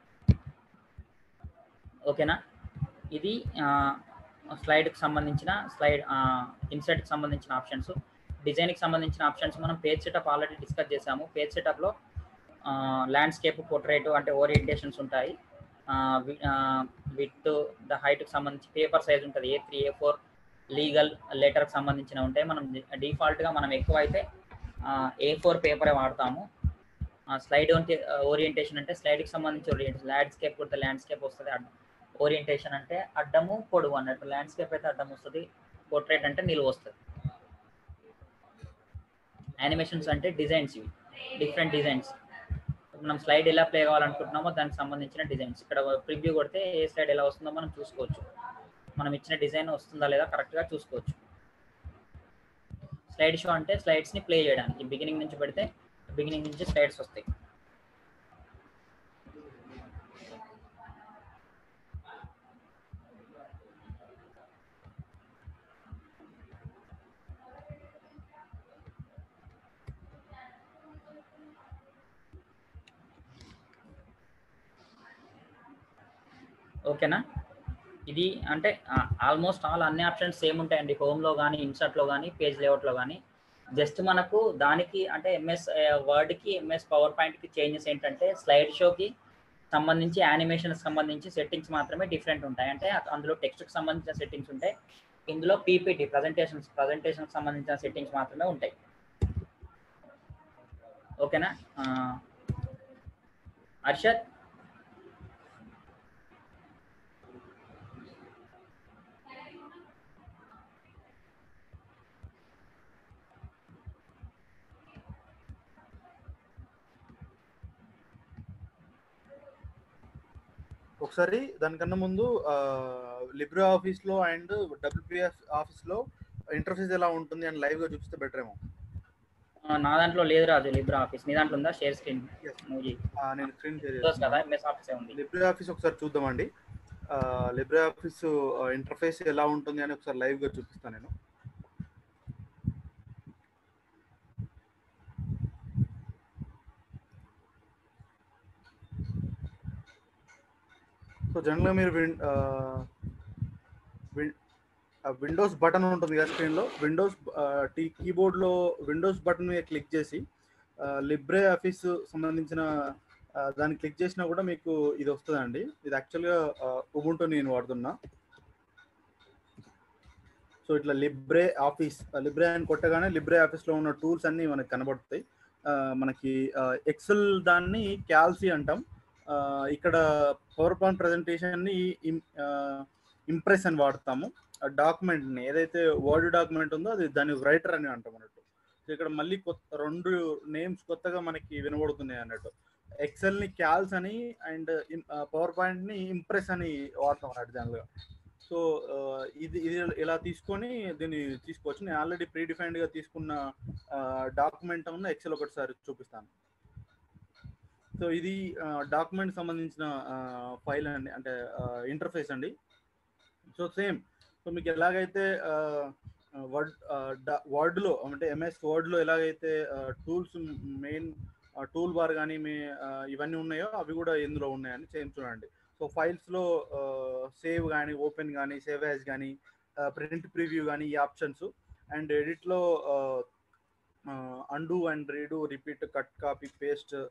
ఓకేనా ఇది స్లైడ్కి సంబంధించిన స్లైడ్ ఇన్సర్ట్కి సంబంధించిన ఆప్షన్స్ డిజైన్కి సంబంధించిన ఆప్షన్స్ మనం పేజ్ సెటప్ ఆల్రెడీ డిస్కస్ చేసాము పేజ్ సెటప్లో ల్యాండ్స్కేప్ పోర్ట్రేట్ అంటే ఓరియంటేషన్స్ ఉంటాయి విత్ ద హైట్కి సంబంధించి పేపర్ సైజ్ ఉంటుంది A three A four legal లెటర్కి సంబంధించిన ఉంటాయి మనం డిఫాల్ట్గా మనం ఎక్కువ అయితే ఏ ఫోర్ పేపరే వాడతాము స్లైడ్ ఓరియంటేషన్ అంటే స్లైడ్కి సంబంధించి ఓరియంటేషన్ ల్యాండ్స్కేప్ కొడితే ల్యాండ్స్కేప్ వస్తుంది ఓరియంటేషన్ అంటే అడ్డము పొడుగు అన్నట్టు ల్యాండ్స్కేప్ అయితే అడ్డం వస్తుంది పోర్ట్రేట్ అంటే నిలువ వస్తుంది యానిమేషన్స్ అంటే డిజైన్స్ ఇవి డిఫరెంట్ డిజైన్స్ మనం స్లైడ్ ఎలా ప్లే కావాలనుకుంటున్నామో దానికి సంబంధించిన డిజైన్స్ ఇక్కడ ప్రివ్యూ కొడితే ఏ స్లైడ్ ఎలా వస్తుందో మనం చూసుకోవచ్చు మనం ఇచ్చిన డిజైన్ వస్తుందా లేదా కరెక్ట్గా చూసుకోవచ్చు స్లైడ్ షో అంటే స్లైడ్స్ని ప్లే చేయడానికి బిగినింగ్ నుంచి పెడితే బిగినింగ్ నుంచి స్లైడ్స్ వస్తాయి ఓకేనా ఇది అంటే ఆల్మోస్ట్ ఆల్ అన్ని ఆప్షన్స్ సేమ్ ఉంటాయండి హోమ్లో కానీ ఇన్సర్ట్లో కానీ పేజ్ లేఅవుట్లో కానీ జస్ట్ మనకు దానికి అంటే ఎంఎస్ వర్డ్కి ఎంఎస్ పవర్ పాయింట్కి చేంజెస్ ఏంటంటే స్లైడ్ షోకి సంబంధించి యానిమేషన్కి సంబంధించి సెట్టింగ్స్ మాత్రమే డిఫరెంట్ ఉంటాయి అంటే అందులో టెక్స్ట్కి సంబంధించిన సెట్టింగ్స్ ఉంటాయి ఇందులో పీపీటీ ప్రజెంటేషన్స్ ప్రజెంటేషన్కి సంబంధించిన సెట్టింగ్స్ మాత్రమే ఉంటాయి ఓకేనా అర్షద్ ఒకసారి దానికన్నా ముందు లిబ్రే ఆఫీస్ లో అండ్ డబ్ల్యూపిఎస్ ఆఫీస్ లో ఇంటర్ఫేస్ ఎలా ఉంటుంది అని లైవ్ గా చూపిస్తే బెటర్ ఏమో నా దాంట్లో లేదు రాజు లిబ్రా ఆఫీస్ నీ దాంట్లో ఉందా షేర్ స్క్రీన్ మూవీ ఆ, నేను స్క్రీన్ షేర్ కదా ఎంఎస్ ఆఫీసే ఉంది లిబ్రే ఆఫీస్ ఒకసారి చూద్దామండి లిబ్రే ఆఫీస్ ఇంటర్ఫేస్ ఎలా ఉంటుంది అని ఒకసారి లైవ్ గా చూపిస్తాను నేను సో జనరల్గా మీరు విన్ విండోస్ బటన్ ఉంటుంది కదా స్క్రీన్లో విండోస్ టీ కీబోర్డ్లో విండోస్ బటన్ మీద క్లిక్ చేసి లిబ్రే ఆఫీస్ సంబంధించిన ఆ, దాన్ని క్లిక్ చేసినా కూడా మీకు ఇది వస్తుందండి ఇది యాక్చువల్గా ఉబుంటూ నేను వాడుతున్నా సో ఇట్లా లిబ్రే ఆఫీస్ లిబ్రే అని కొట్టగానే లిబ్రే ఆఫీస్లో ఉన్న టూల్స్ అన్నీ మనకి కనబడతాయి ఆ, మనకి ఎక్సెల్ దాన్ని క్యాల్సీ అంటాం ఆ, ఇక్కడ పవర్ పాయింట్ ప్రజెంటేషన్ని ఇంప్రెస్ అని వాడతాము ఆ డాక్యుమెంట్ని ఏదైతే వర్డ్ డాక్యుమెంట్ ఉందో అది దాన్ని రైటర్ అని అంటాం అన్నట్టు సో ఇక్కడ మళ్ళీ కొత్త రెండు నేమ్స్ కొత్తగా మనకి వినబడుతున్నాయి అన్నట్టు ఎక్సెల్ని క్యాల్స్ అని అండ్ పవర్ పాయింట్ని ఇంప్రెస్ అని వాడతాం అన్నట్టు జనరల్గా సో ఇది ఇది ఇలా తీసుకొని దీన్ని తీసుకోవచ్చు నేను ఆల్రెడీ ప్రీ డిఫైన్డ్గా తీసుకున్న డాక్యుమెంట్ ఉన్న ఎక్సెల్ ఒకటిసారి చూపిస్తాను సో ఇది డాక్యుమెంట్ సంబంధించిన ఫైల్ అండి అంటే ఇంటర్ఫేస్ అండి సో సేమ్ సో మీకు ఎలాగైతే వర్డ్ వర్డ్లో అంటే ఎంఎస్ వర్డ్లో ఎలాగైతే టూల్స్ మెయిన్ టూల్ బార్ కానీ మీ ఇవన్నీ ఉన్నాయో అవి కూడా ఇందులో ఉన్నాయని సేమ్ చూడండి సో ఫైల్స్లో సేవ్ కానీ ఓపెన్ కానీ సేవ్ యాజ్ కానీ ప్రింట్ ప్రివ్యూ కానీ ఈ ఆప్షన్స్ అండ్ ఎడిట్లో and and redo repeat cut copy paste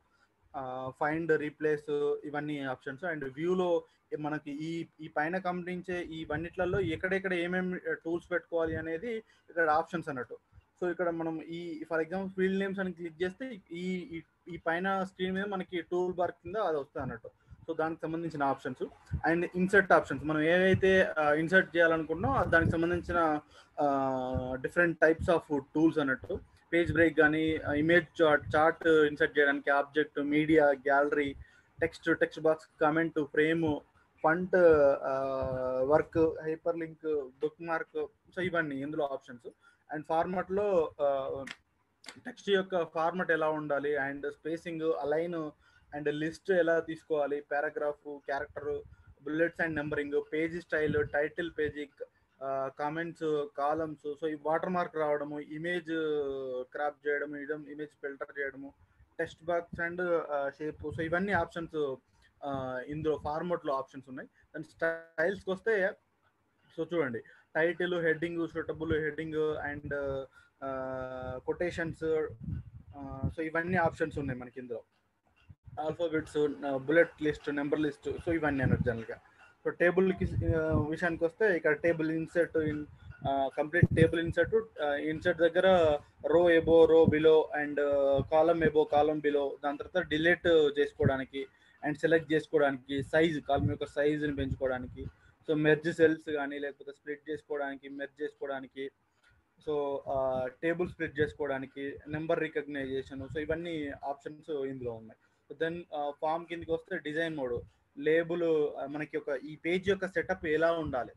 find replace ఇవన్నీ ఆప్షన్స్ అండ్ వ్యూలో మనకి ఈ ఈ పైన కనిపించే ఇవన్నిట్లలో ఎక్కడెక్కడ ఏమేమి టూల్స్ పెట్టుకోవాలి అనేది ఇక్కడ ఆప్షన్స్ అన్నట్టు సో ఇక్కడ మనం ఈ ఫర్ ఎగ్జాంపుల్ ఫీల్డ్ నేమ్స్ అని క్లిక్ చేస్తే ఈ ఈ- ఈ పైన స్క్రీన్ మీద మనకి టూల్ బార్ కింద అది వస్తుంది అన్నట్టు సో దానికి సంబంధించిన ఆప్షన్స్ అండ్ ఇన్సర్ట్ ఆప్షన్స్ మనం ఏవైతే ఇన్సర్ట్ చేయాలనుకుంటున్నామో దానికి సంబంధించిన డిఫరెంట్ టైప్స్ ఆఫ్ టూల్స్ అన్నట్టు పేజ్ బ్రేక్ కానీ ఇమేజ్ చార్ట్ చార్ట్ ఇన్సర్ట్ చేయడానికి object media gallery text text box comment frame Fontwork hyperlink bookmark so ఇవన్నీ ఇందులో ఆప్షన్స్ అండ్ ఫార్మాట్లో టెక్స్ట్ యొక్క ఫార్మాట్ ఎలా ఉండాలి and spacing align and list ఎలా తీసుకోవాలి paragraph character bullets and numbering page style title page comments columns so ఈ watermark రావడము ఇమేజ్ క్రాప్ చేయడము ఇమేజ్ ఫిల్టర్ చేయడము text box and shape so ఇవన్నీ ఆప్షన్స్ ఇందులో ఫార్మాట్ లో ఆప్షన్స్ ఉన్నాయి దాని స్టైల్స్కి వస్తే సో చూడండి title heading suitable heading and quotations so ఇవన్నీ ఆప్షన్స్ ఉన్నాయి మనకి ఇందులో alphabets bullet list number list so ఇవన్నీ అన్నట్టు జనరల్గా సో టేబుల్కి విషయానికి వస్తే ఇక్కడ table insert in complete table insert insert దగ్గర row above row below and column above column below దాని తర్వాత డిలీట్ చేసుకోవడానికి అండ్ సెలెక్ట్ చేసుకోవడానికి సైజ్ కాలం యొక్క సైజుని పెంచుకోవడానికి సో మెర్జ్ సెల్స్ కానీ లేకపోతే స్ప్లిట్ చేసుకోవడానికి మెర్జ్ చేసుకోవడానికి సో టేబుల్ స్ప్లిట్ చేసుకోవడానికి నెంబర్ రికగ్నైజేషన్ సో ఇవన్నీ ఆప్షన్స్ ఇందులో ఉన్నాయి దెన్ ఫామ్ కిందకి వస్తే డిజైన్ మోడ్ లేబుల్ మనకి ఒక ఈ పేజ్ యొక్క సెటప్ ఎలా ఉండాలి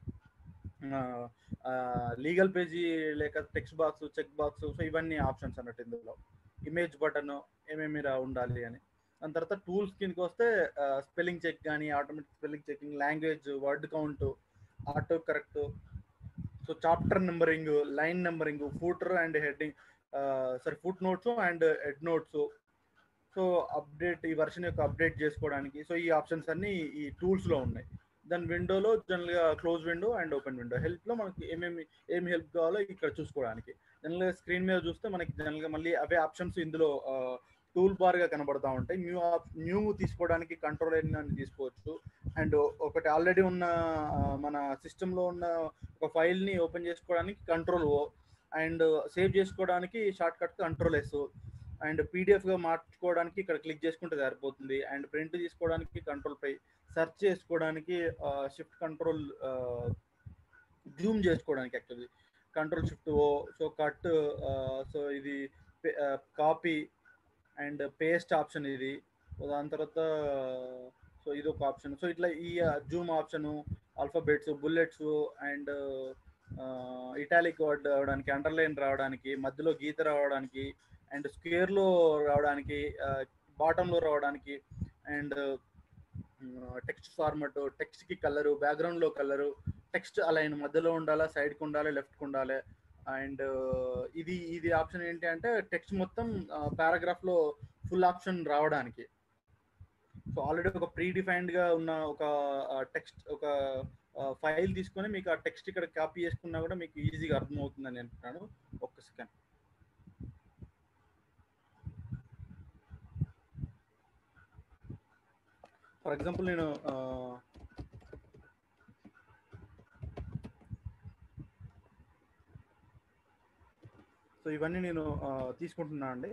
లీగల్ పేజీ లేక text box check box so ఇవన్నీ ఆప్షన్స్ అన్నట్టు ఇందులో ఇమేజ్ బటన్ ఏమేమి ఉండాలి అని దాని తర్వాత టూల్స్ కిందకి వస్తే స్పెల్లింగ్ చెక్ కానీ automatic spelling checking language word count autocorrect so chapter numbering line numbering footer and heading sorry footnotes and head notes so update ఈ వర్షన్ యొక్క అప్డేట్ చేసుకోవడానికి సో ఈ ఆప్షన్స్ అన్ని ఈ టూల్స్లో ఉన్నాయి దాని విండోలో జనరల్గా close window and open window హెల్ప్లో మనకి ఏమేమి ఏమి హెల్ప్ కావాలో ఇక్కడ చూసుకోవడానికి జనరల్గా స్క్రీన్ మీద చూస్తే మనకి జనరల్గా మళ్ళీ అవే ఆప్షన్స్ ఇందులో టూల్ బార్గా కనబడతా ఉంటాయి న్యూ న్యూ తీసుకోవడానికి కంట్రోల్ అని తీసుకోవచ్చు అండ్ ఒకటి ఆల్రెడీ ఉన్న మన సిస్టంలో ఉన్న ఒక ఫైల్ని ఓపెన్ చేసుకోవడానికి కంట్రోల్ ఓ అండ్ సేవ్ చేసుకోవడానికి shortcut control S and పీడిఎఫ్గా మార్చుకోవడానికి ఇక్కడ క్లిక్ చేసుకుంటే సరిపోతుంది అండ్ ప్రింట్ తీసుకోవడానికి కంట్రోల్ పై సెర్చ్ చేసుకోవడానికి షిఫ్ట్ కంట్రోల్ జూమ్ చేసుకోవడానికి actually control shift O so cut so ఇది కాపీ అండ్ పేస్ట్ ఆప్షన్ ఇది దాని తర్వాత సో ఇది ఒక ఆప్షన్ సో ఇట్లా ఈ zoom option alphabets bullets and italic word రావడానికి అండర్లైన్ రావడానికి మధ్యలో గీత రావడానికి అండ్ స్క్వేర్లో రావడానికి బాటంలో రావడానికి అండ్ టెక్స్ట్ ఫార్మట్ టెక్స్ట్కి కలరు బ్యాక్గ్రౌండ్లో కలరు టెక్స్ట్ అలైన్ మధ్యలో ఉండాలా సైడ్కి ఉండాలి లెఫ్ట్కి ఉండాలి అండ్ ఇది ఇది ఆప్షన్ ఏంటి అంటే టెక్స్ట్ మొత్తం పారాగ్రాఫ్లో ఫుల్ ఆప్షన్ రావడానికి సో ఆల్రెడీ ఒక ప్రీ డిఫైన్డ్గా ఉన్న ఒక టెక్స్ట్ ఒక ఫైల్ తీసుకొని మీకు ఆ టెక్స్ట్ ఇక్కడ కాపీ చేసుకున్నా కూడా మీకు ఈజీగా అర్థమవుతుందని అంటున్నాను ఒక్క సెకండ్ ఫర్ ఎగ్జాంపుల్ నేను సో ఇవన్నీ నేను తీసుకుంటున్నా అండి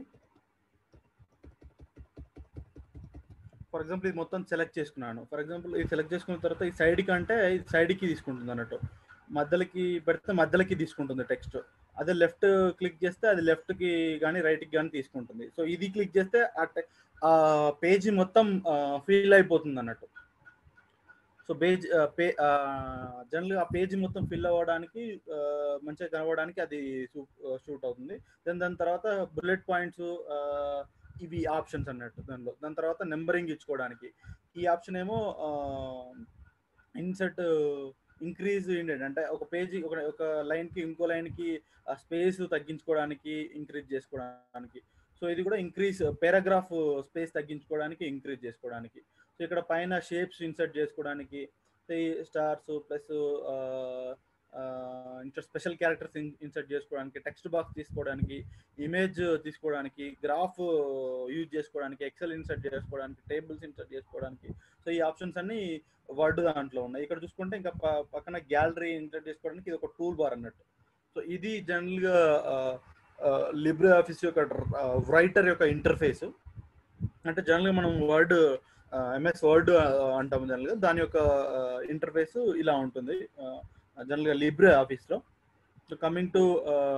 ఫర్ ఎగ్జాంపుల్ ఇది మొత్తం సెలెక్ట్ చేసుకున్నాను ఫర్ ఎగ్జాంపుల్ ఇది సెలెక్ట్ చేసుకున్న తర్వాత ఈ సైడ్కి అంటే ఇది సైడ్కి తీసుకుంటుంది అన్నట్టు మధ్యలోకి పెడితే మధ్యలోకి తీసుకుంటుంది టెక్స్ట్ అదే లెఫ్ట్ క్లిక్ చేస్తే అది లెఫ్ట్కి కానీ రైట్కి కానీ తీసుకుంటుంది సో ఇది క్లిక్ చేస్తే ఆ పేజీ మొత్తం ఫిల్ అయిపోతుంది అన్నట్టు సో పేజ్ పే జనరల్గా ఆ పేజీ మొత్తం ఫిల్ అవ్వడానికి మంచిగా కనబడడానికి అది షూట్ అవుతుంది దెన్ దాని తర్వాత బుల్లెట్ పాయింట్స్ ఇవి ఆప్షన్స్ అన్నట్టు దానిలో దాని తర్వాత నెంబరింగ్ ఇచ్చుకోవడానికి ఈ ఆప్షన్ ఏమో ఇన్సర్ట్ ఇంక్రీజ్ ఇండెడ్ అంటే ఒక పేజీ ఒక ఒక లైన్కి ఇంకో లైన్కి స్పేస్ తగ్గించుకోవడానికి ఇంక్రీజ్ చేసుకోవడానికి సో ఇది కూడా ఇంక్రీజ్ పారాగ్రాఫ్ స్పేస్ తగ్గించుకోవడానికి ఇంక్రీజ్ చేసుకోవడానికి సో ఇక్కడ పైన షేప్స్ ఇన్సర్ట్ చేసుకోవడానికి స్టార్స్ ప్లస్ ఇంకా స్పెషల్ క్యారెక్టర్స్ ఇన్సర్ట్ చేసుకోవడానికి టెక్స్ట్ బాక్స్ తీసుకోవడానికి ఇమేజ్ తీసుకోవడానికి గ్రాఫ్ యూజ్ చేసుకోవడానికి ఎక్సెల్ ఇన్సర్ట్ చేసుకోవడానికి టేబుల్స్ ఇన్సర్ట్ చేసుకోవడానికి సో ఈ ఆప్షన్స్ అన్ని వర్డ్ దాంట్లో ఉన్నాయి ఇక్కడ చూసుకుంటే ఇంకా ప- పక్కన గ్యాలరీ ఇన్సర్ట్ చేసుకోవడానికి ఇది ఒక టూల్ బార్ అన్నట్టు సో ఇది జనరల్గా లిబ్రే ఆఫీస్ యొక్క రైటర్ యొక్క ఇంటర్ఫేస్ అంటే జనరల్గా మనం వర్డ్ ఎంఎస్ వర్డ్ అంటాము జనరల్గా దాని యొక్క ఇంటర్ఫేస్ ఇలా ఉంటుంది జనరల్గా లిబ్రే ఆఫీస్లో so coming to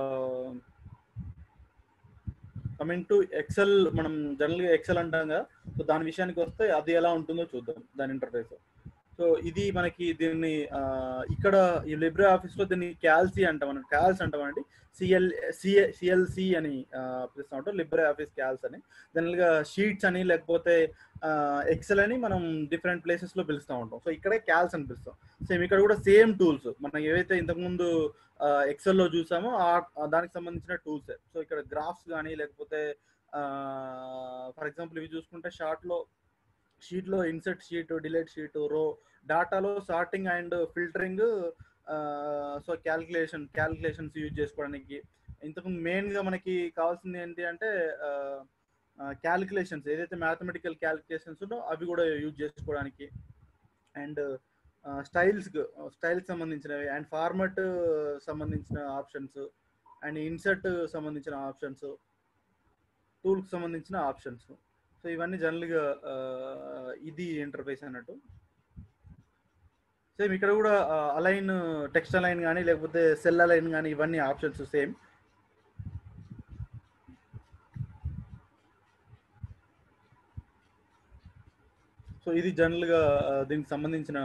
coming to Excel మనం జనరల్గా ఎక్సెల్ అంటాం కదా సో దాని విషయానికి వస్తే అది ఎలా ఉంటుందో చూద్దాం దాని ఇంటర్ఫేస్ సో ఇది మనకి దీన్ని ఆ, ఇక్కడ ఈ లిబ్రే ఆఫీస్ లో దీన్ని క్యాల్సీ అంటాం మనం క్యాల్స్ అంటామండి సిఎల్ సిఎల్సి అని ఆ, పిలుస్తూ ఉంటాం లిబ్రే ఆఫీస్ క్యాల్స్ అని జనరల్ గా షీట్స్ అని లేకపోతే ఎక్సెల్ అని మనం డిఫరెంట్ ప్లేసెస్ లో పిలుస్తూ ఉంటాం సో ఇక్కడే క్యాల్స్ అని పిలుస్తాం సేమ్ ఇక్కడ కూడా సేమ్ టూల్స్ మనం ఏవైతే ఇంతకుముందు ఎక్సెల్ లో చూసామో ఆ- ఆ దానికి సంబంధించిన టూల్స్ సో ఇక్కడ గ్రాఫ్స్ కానీ లేకపోతే ఫర్ ఎగ్జాంపుల్ ఇవి చూసుకుంటే షార్ట్ లో షీట్ లో insert sheet delete sheet row డాటాలో sorting and filtering so calculation calculations use చేసుకోవడానికి ఇంతకు మెయిన్ గా మనకి కావాల్సింది ఏంటి అంటే క్యాల్కులేషన్స్ ఏదైతే మ్యాథమెటికల్ క్యాల్కులేషన్స్ ఉన్నో అవి కూడా యూజ్ చేసుకోవడానికి అండ్ స్టైల్స్ స్టైల్స్ సంబంధించినవి అండ్ ఫార్మట్ సంబంధించిన ఆప్షన్స్ అండ్ ఇన్సర్ట్ సంబంధించిన ఆప్షన్స్ టూల్కి సంబంధించిన ఆప్షన్స్ సో ఇవన్నీ జనరల్గా ఇది ఇంటర్ఫేస్ అన్నట్టు సేమ్ ఇక్కడ కూడా అలైన్ టెక్స్ట్ అలైన్ కానీ లేకపోతే సెల్ అలైన్ కానీ ఇవన్నీ ఆప్షన్స్ సేమ్ సో ఇది జనరల్గా దీనికి సంబంధించిన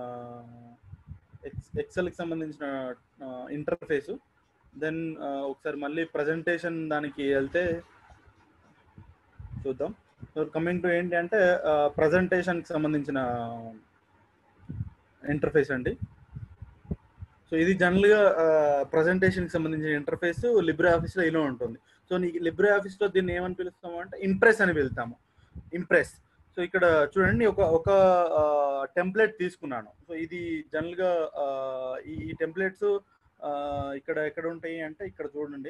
ఎక్సెల్కి సంబంధించిన ఇంటర్ఫేస్ దెన్ ఒకసారి మళ్ళీ ప్రజెంటేషన్ దానికి వెళ్తే చూద్దాం సో కమింగ్ టు ఏంటి అంటే ప్రజెంటేషన్కి సంబంధించిన ఇంటర్ఫేస్ అండి సో ఇది జనరల్గా ప్రజెంటేషన్కి సంబంధించిన ఇంటర్ఫేస్ లిబ్రే ఆఫీస్లో ఇలా ఉంటుంది సో నీకు లిబ్రే ఆఫీస్లో దీన్ని ఏమని పిలుస్తాము అంటే ఇంప్రెస్ అని పిలుస్తాము ఇంప్రెస్ సో ఇక్కడ చూడండి ఒక ఒక టెంప్లెట్ తీసుకున్నాను సో ఇది జనరల్గా ఈ టెంప్లెట్స్ ఇక్కడ ఎక్కడ ఉంటాయి అంటే ఇక్కడ చూడండి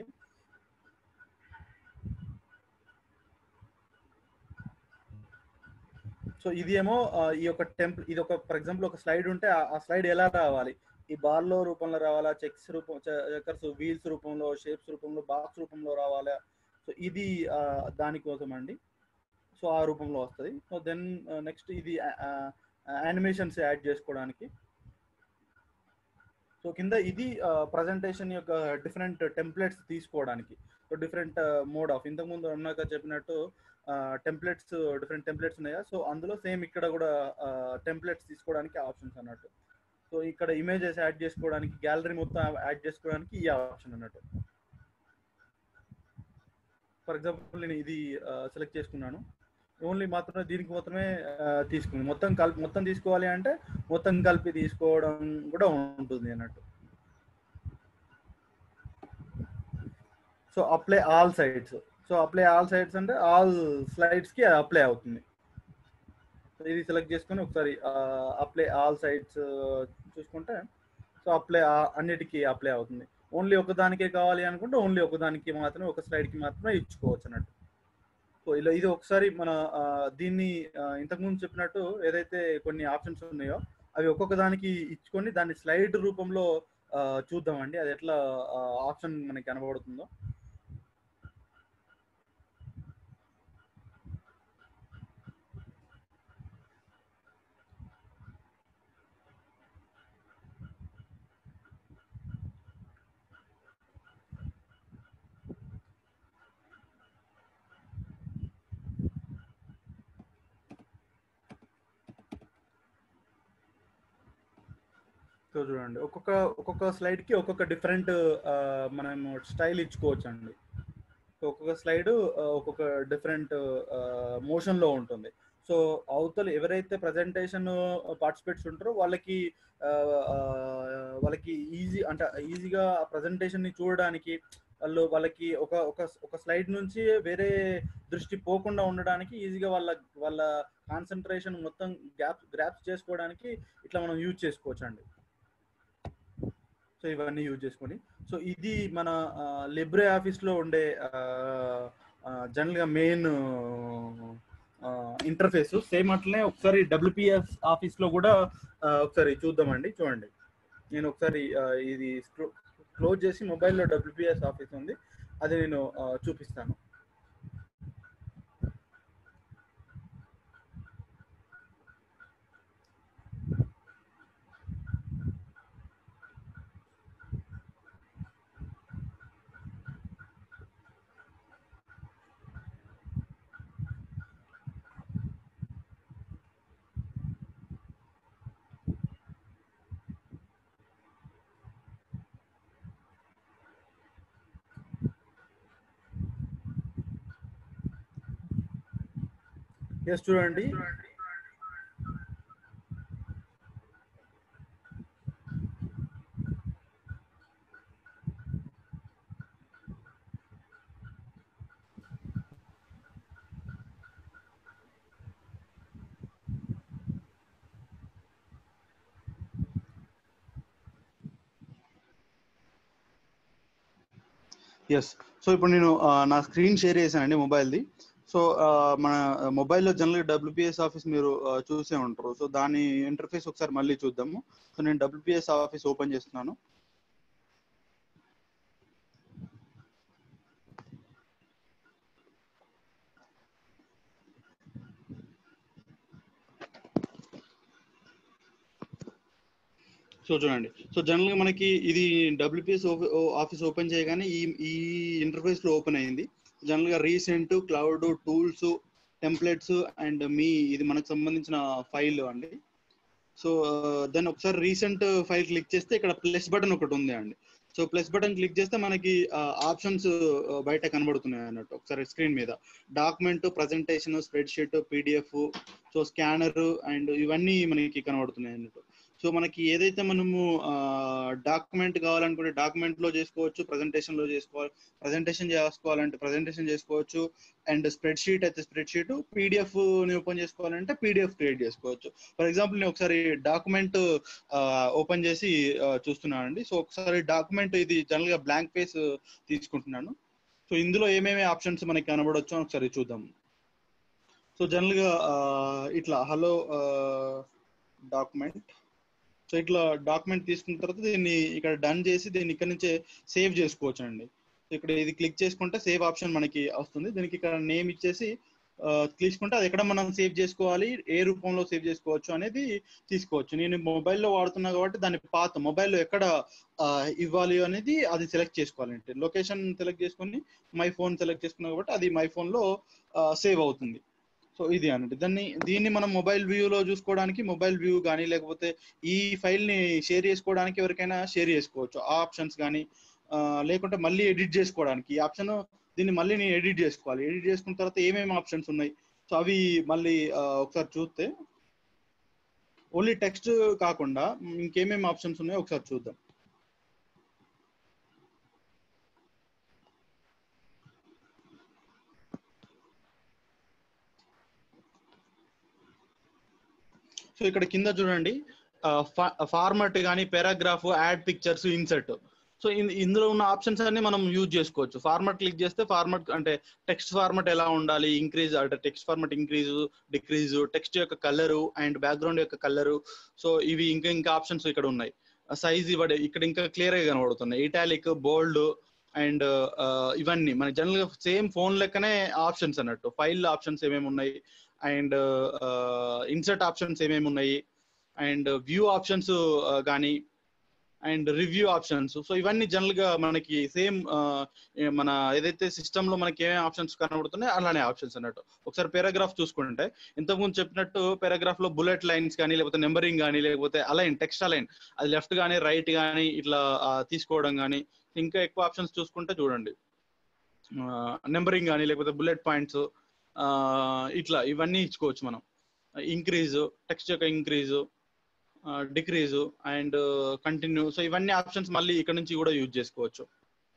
సో ఇది ఏమో ఈ యొక్క టెంపుల్ ఇది ఒక ఫర్ ఎగ్జాంపుల్ ఒక స్లైడ్ ఉంటే ఆ స్లైడ్ ఎలా రావాలి ఈ బాల్లో రూపంలో రావాలా చెక్స్ రూపం చెక్కర్స్ వీల్స్ రూపంలో షేప్స్ రూపంలో బాక్స్ రూపంలో రావాలా సో ఇది దానికోసం అండి సో ఆ రూపంలో వస్తుంది సో దెన్ నెక్స్ట్ ఇది యానిమేషన్స్ యాడ్ చేసుకోవడానికి సో కింద ఇది ప్రజెంటేషన్ యొక్క డిఫరెంట్ టెంప్లెట్స్ తీసుకోవడానికి సో డిఫరెంట్ మోడ్ ఆఫ్ ఇంతకుముందు అన్నాక చెప్పినట్టు టెంప్లెట్స్ డిఫరెంట్ టెంప్లెట్స్ ఉన్నాయా సో అందులో సేమ్ ఇక్కడ కూడా టెంప్లెట్స్ తీసుకోవడానికి ఆప్షన్స్ అన్నట్టు సో ఇక్కడ ఇమేజెస్ యాడ్ చేసుకోవడానికి గ్యాలరీ మొత్తం యాడ్ చేసుకోవడానికి ఈ ఆప్షన్ అన్నట్టు ఫర్ ఎగ్జాంపుల్ నేను ఇది సెలెక్ట్ చేసుకున్నాను ఓన్లీ మాత్రమే దీనికి మాత్రమే తీసుకుంది మొత్తం కలిపి మొత్తం తీసుకోవాలి అంటే మొత్తం కలిపి తీసుకోవడం కూడా ఉంటుంది అన్నట్టు so apply all sides so apply all sides అంటే ఆల్ స్లైడ్స్కి అప్లై అవుతుంది సో ఇది సెలెక్ట్ చేసుకొని ఒకసారి అప్లై ఆల్ సైడ్స్ చూసుకుంటే సో అప్లై అన్నిటికీ అప్లై అవుతుంది ఓన్లీ ఒకదానికే కావాలి అనుకుంటే ఓన్లీ ఒకదానికి మాత్రమే ఒక స్లైడ్కి మాత్రమే ఇచ్చుకోవచ్చు అన్నట్టు సో ఇలా ఇది ఒకసారి మన దీన్ని ఇంతకుముందు చెప్పినట్టు ఏదైతే కొన్ని ఆప్షన్స్ ఉన్నాయో అవి ఒక్కొక్క దానికి ఇచ్చుకొని దాన్ని స్లైడ్ రూపంలో చూద్దామండి అది ఎట్లా ఆప్షన్ మనకి కనబడుతుందో సో చూడండి ఒక్కొక్క ఒక్కొక్క స్లైడ్కి ఒక్కొక్క డిఫరెంట్ మనము స్టైల్ ఇచ్చుకోవచ్చు అండి సో ఒక్కొక్క స్లైడ్ ఒక్కొక్క డిఫరెంట్ మోషన్లో ఉంటుంది సో అవతల ఎవరైతే ప్రజెంటేషన్ పార్టిసిపేట్స్ ఉంటారో వాళ్ళకి వాళ్ళకి ఈజీ అంటే ఈజీగా ఆ ప్రజెంటేషన్ని చూడడానికి వాళ్ళు వాళ్ళకి ఒక ఒక ఒక స్లైడ్ నుంచి వేరే దృష్టి పోకుండా ఉండడానికి ఈజీగా వాళ్ళ వాళ్ళ కాన్సన్ట్రేషన్ మొత్తం గ్యాప్ గ్రాప్స్ చేసుకోవడానికి ఇట్లా మనం యూజ్ చేసుకోవచ్చు అండి సో ఇవన్నీ యూజ్ చేసుకోండి సో ఇది మన లిబ్రే ఆఫీస్లో ఉండే జనరల్గా మెయిన్ ఇంటర్ఫేస్ సేమ్ అట్లనే ఒకసారి డబ్ల్యూపిఎస్ ఆఫీస్లో కూడా ఆ, ఒకసారి చూద్దామండి చూడండి నేను ఒకసారి ఆ, ఇది క్లోజ్ చేసి మొబైల్లో డబ్ల్యూపిఎస్ ఆఫీస్ ఉంది అది నేను ఆ, చూపిస్తాను ఎస్ చూడండి ఎస్ సో ఇప్పుడు నేను ఆ, నా స్క్రీన్ షేర్ చేశానండి మొబైల్ది సో ఆ, మన మొబైల్లో జనరల్గా డబ్ల్యూపిఎస్ ఆఫీస్ మీరు ఆ, చూసే ఉంటారు సో దాని ఇంటర్ఫేస్ ఒకసారి మళ్ళీ చూద్దాము సో నేను డబ్ల్యూపిఎస్ ఆఫీస్ ఓపెన్ చేస్తున్నాను సో చూడండి సో జనరల్ గా మనకి ఇది డబ్ల్యూపిఎస్ ఆఫీస్ ఓపెన్ చేయగానే ఈ ఈ ఇంటర్ఫేస్ లో ఓపెన్ అయింది జనరల్ గా recent cloud tools templates and మీ ఇది మనకు సంబంధించిన ఫైల్ అండి సో దాన్ని ఒకసారి రీసెంట్ ఫైల్ క్లిక్ చేస్తే ఇక్కడ ప్లస్ బటన్ ఒకటి ఉంది అండి సో ప్లస్ బటన్ క్లిక్ చేస్తే మనకి ఆప్షన్స్ బయట కనబడుతున్నాయి అన్నట్టు ఒకసారి స్క్రీన్ మీద document presentation spread spreadsheet PDF so scanner and ఇవన్నీ మనకి కనబడుతున్నాయి అన్నట్టు సో మనకి ఏదైతే మనము డాక్యుమెంట్ కావాలనుకుంటే డాక్యుమెంట్ లో చేసుకోవచ్చు ప్రజెంటేషన్ లో చేసుకోవాలి ప్రజెంటేషన్ చేసుకోవాలంటే ప్రజెంటేషన్ చేసుకోవచ్చు అండ్ స్ప్రెడ్ షీట్ అయితే స్ప్రెడ్ షీట్ పీడిఎఫ్ ని ఓపెన్ చేసుకోవాలంటే పీడిఎఫ్ క్రియేట్ చేసుకోవచ్చు ఫర్ ఎగ్జాంపుల్ నేను ఒకసారి డాక్యుమెంట్ ఓపెన్ చేసి ఆ, చూస్తున్నాను అండి సో ఒకసారి డాక్యుమెంట్ ఇది జనరల్ గా బ్లాంక్ పేజ్ తీసుకుంటున్నాను సో ఇందులో ఏమేమి ఆప్షన్స్ మనకి కనబడవచ్చు అని ఒకసారి చూద్దాం సో జనరల్ గా ఆ, ఇట్లా హలో డాక్యుమెంట్ సో ఇట్లా డాక్యుమెంట్ తీసుకున్న తర్వాత దీన్ని ఇక్కడ డన్ చేసి దీన్ని ఇక్కడ నుంచే సేవ్ చేసుకోవచ్చు అండి సో ఇక్కడ ఇది క్లిక్ చేసుకుంటే సేవ్ ఆప్షన్ మనకి వస్తుంది దీనికి ఇక్కడ నేమ్ ఇచ్చేసి ఆ, తీసుకుంటే అది ఎక్కడ మనం సేవ్ చేసుకోవాలి ఏ రూపంలో సేవ్ చేసుకోవచ్చు అనేది తీసుకోవచ్చు నేను మొబైల్లో వాడుతున్నా కాబట్టి దాని పాత మొబైల్లో ఎక్కడ ఆ, ఇవ్వాలి అనేది అది సెలెక్ట్ చేసుకోవాలంటే లొకేషన్ సెలెక్ట్ చేసుకొని మై ఫోన్ సెలెక్ట్ చేసుకున్నా కాబట్టి అది మై ఫోన్లో సేవ్ అవుతుంది సో ఇది అన్నట్టు దాన్ని దీన్ని మనం మొబైల్ వ్యూలో చూసుకోవడానికి మొబైల్ వ్యూ కానీ లేకపోతే ఈ ఫైల్ ని షేర్ చేసుకోవడానికి ఎవరికైనా షేర్ చేసుకోవచ్చు ఆ ఆప్షన్స్ కానీ లేకుంటే మళ్ళీ ఎడిట్ చేసుకోవడానికి ఈ ఆప్షన్ దీన్ని మళ్ళీ నేను ఎడిట్ చేసుకోవాలి ఎడిట్ చేసుకున్న తర్వాత ఏమేమి ఆప్షన్స్ ఉన్నాయి సో అవి మళ్ళీ ఆ, ఒకసారి చూస్తే ఓన్లీ టెక్స్ట్ కాకుండా ఇంకేమేమి ఆప్షన్స్ ఉన్నాయో ఒకసారి చూద్దాం సో ఇక్కడ కింద చూడండి ఫార్మాట్ కానీ paragraph add pictures insert so ఇందులో ఉన్న ఆప్షన్స్ అన్ని మనం యూజ్ చేసుకోవచ్చు ఫార్మాట్ క్లిక్ చేస్తే ఫార్మాట్ అంటే టెక్స్ట్ ఫార్మాట్ ఎలా ఉండాలి ఇంక్రీజ్ అంటే text format increase decrease text యొక్క కలరు అండ్ బ్యాక్గ్రౌండ్ యొక్క కలరు సో ఇవి ఇంకా ఇంకా ఆప్షన్స్ ఇక్కడ ఉన్నాయి సైజ్ ఇవ్వడే ఇక్కడ ఇంకా క్లియర్ గా కనబడుతున్నాయి ఇటాలిక్ బోల్డ్ అండ్ ఇవన్నీ మన జనరల్ గా సేమ్ ఫోన్ లెక్కనే ఆప్షన్స్ అన్నట్టు ఫైల్ ఆప్షన్స్ ఏమేమి ఉన్నాయి అండ్ ఇన్సర్ట్ ఆప్షన్స్ ఏమేమి ఉన్నాయి అండ్ వ్యూ ఆప్షన్స్ కానీ అండ్ రివ్యూ ఆప్షన్స్ సో ఇవన్నీ జనరల్ గా మనకి సేమ్ మన ఏదైతే సిస్టమ్ లో మనకి ఏమేమి ఆప్షన్స్ కనబడుతున్నాయి అలానే ఆప్షన్స్ అన్నట్టు ఒకసారి పారాగ్రాఫ్ చూసుకుంటే ఇంతకుముందు చెప్పినట్టు పారాగ్రాఫ్ లో బుల్లెట్ లైన్స్ కానీ లేకపోతే నెంబరింగ్ కానీ లేకపోతే అలైన్ టెక్స్ట్ అలైన్ అది లెఫ్ట్ కానీ రైట్ కానీ ఇట్లా ఆ, తీసుకోవడం కానీ ఇంకా ఎక్కువ ఆప్షన్స్ చూసుకుంటే చూడండి నెంబరింగ్ కానీ లేకపోతే బుల్లెట్ పాయింట్స్ ఇట్లా ఇవన్నీ ఇచ్చుకోవచ్చు మనం ఇంక్రీజ్ టెక్స్ట్ యొక్క increase decrease and continue so ఇవన్నీ ఆప్షన్స్ మళ్ళీ ఇక్కడ నుంచి కూడా యూజ్ చేసుకోవచ్చు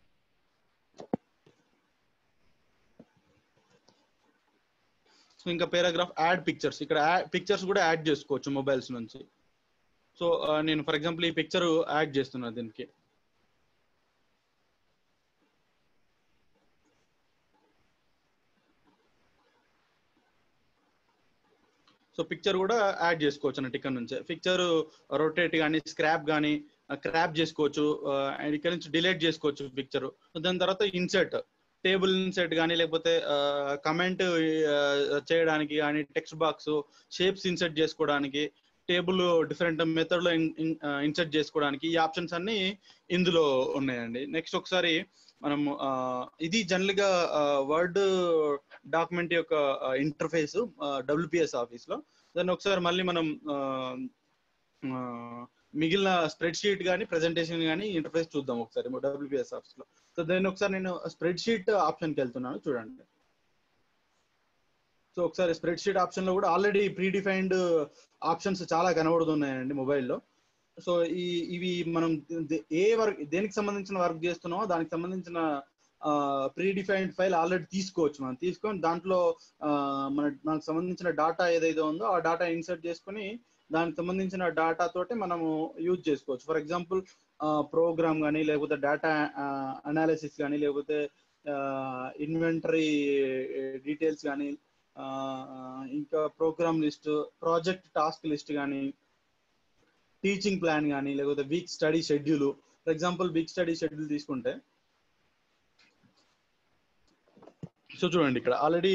సో ఇంకా పారాగ్రాఫ్ యాడ్ పిక్చర్స్ ఇక్కడ పిక్చర్స్ కూడా యాడ్ చేసుకోవచ్చు మొబైల్స్ నుంచి సో నేను ఫర్ ఎగ్జాంపుల్ ఈ పిక్చర్ యాడ్ చేస్తున్నా దీనికి సో పిక్చర్ కూడా యాడ్ చేసుకోవచ్చు అన్నట్టు ఇక్కడ నుంచే పిక్చర్ రొటేట్ కానీ స్క్రాప్ కానీ క్రాప్ చేసుకోవచ్చు అండ్ ఇక్కడ నుంచి డిలీట్ చేసుకోవచ్చు పిక్చర్ దాని తర్వాత ఇన్సర్ట్ టేబుల్ ఇన్సర్ట్ కానీ లేకపోతే కమెంట్ చేయడానికి కానీ టెక్స్ట్ బాక్స్ షేప్స్ ఇన్సర్ట్ చేసుకోవడానికి టేబుల్ డిఫరెంట్ మెథడ్ లో ఇన్సర్ట్ చేసుకోవడానికి ఈ ఆప్షన్స్ అన్ని ఇందులో ఉన్నాయండి నెక్స్ట్ ఒకసారి మనం ఇది జనరల్ గా వర్డ్ డాక్యుమెంట్ యొక్క ఇంటర్ఫేస్ డబ్ల్యూపిఎస్ ఆఫీస్ లో దాన్ని ఒకసారి మళ్ళీ మనం మిగిలిన స్ప్రెడ్ షీట్ కానీ ప్రెజెంటేషన్ కానీ ఇంటర్ఫేస్ చూద్దాం ఒకసారి డబ్ల్యూపిఎస్ ఆఫీస్ లో సో దాన్ని ఒకసారి నేను స్ప్రెడ్ షీట్ ఆప్షన్కి వెళ్తున్నాను చూడండి సో ఒకసారి స్ప్రెడ్ షీట్ ఆప్షన్ లో కూడా ఆల్రెడీ ప్రీ డిఫైన్డ్ ఆప్షన్స్ చాలా కనబడుతున్నాయండి మొబైల్లో సో ఈ ఇవి మనం ఏ వర్క్ దేనికి సంబంధించిన వర్క్ చేస్తున్నామో దానికి సంబంధించిన ప్రీ డిఫైన్డ్ ఫైల్ ఆల్రెడీ తీసుకోవచ్చు మనం తీసుకొని దాంట్లో మన మనకు సంబంధించిన డాటా ఏదైతే ఉందో ఆ డాటా ఇన్సర్ట్ చేసుకుని దానికి సంబంధించిన డాటా తోటి మనము యూజ్ చేసుకోవచ్చు ఫర్ ఎగ్జాంపుల్ ప్రోగ్రామ్ కానీ లేకపోతే డేటా అనాలిసిస్ కానీ లేకపోతే ఇన్వెంటరీ డీటెయిల్స్ కానీ ఇంకా program list project task list కానీ టీచింగ్ ప్లాన్ కానీ లేకపోతే week study schedule for example week study schedule తీసుకుంటే సో చూడండి ఇక్కడ ఆల్రెడీ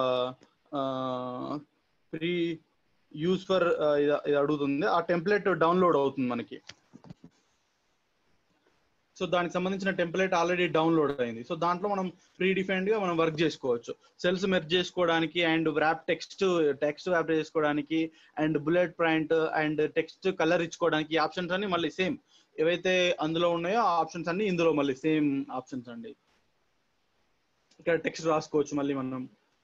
ప్రీ యూజ్ ఫర్ ఇది అడుగుతుంది ఆ టెంప్లెట్ డౌన్లోడ్ అవుతుంది మనకి సో దానికి సంబంధించిన టెంప్లెట్ ఆల్రెడీ డౌన్లోడ్ అయింది సో దాంట్లో మనం ప్రీ డిఫైన్డ్ గా మనం వర్క్ చేసుకోవచ్చు సెల్స్ మెర్జ్ చేసుకోవడానికి and wrap text text wrap చేసుకోవడానికి and bullet point and text colour ఇచ్చుకోవడానికి ఈ ఆప్షన్స్ అన్ని మళ్ళీ సేమ్ ఏవైతే అందులో ఉన్నాయో ఆ ఆప్షన్స్ అన్ని ఇందులో మళ్ళీ సేమ్ ఆప్షన్స్ అండి ఇక్కడ టెక్స్ట్ రాసుకోవచ్చు మళ్ళీ మనం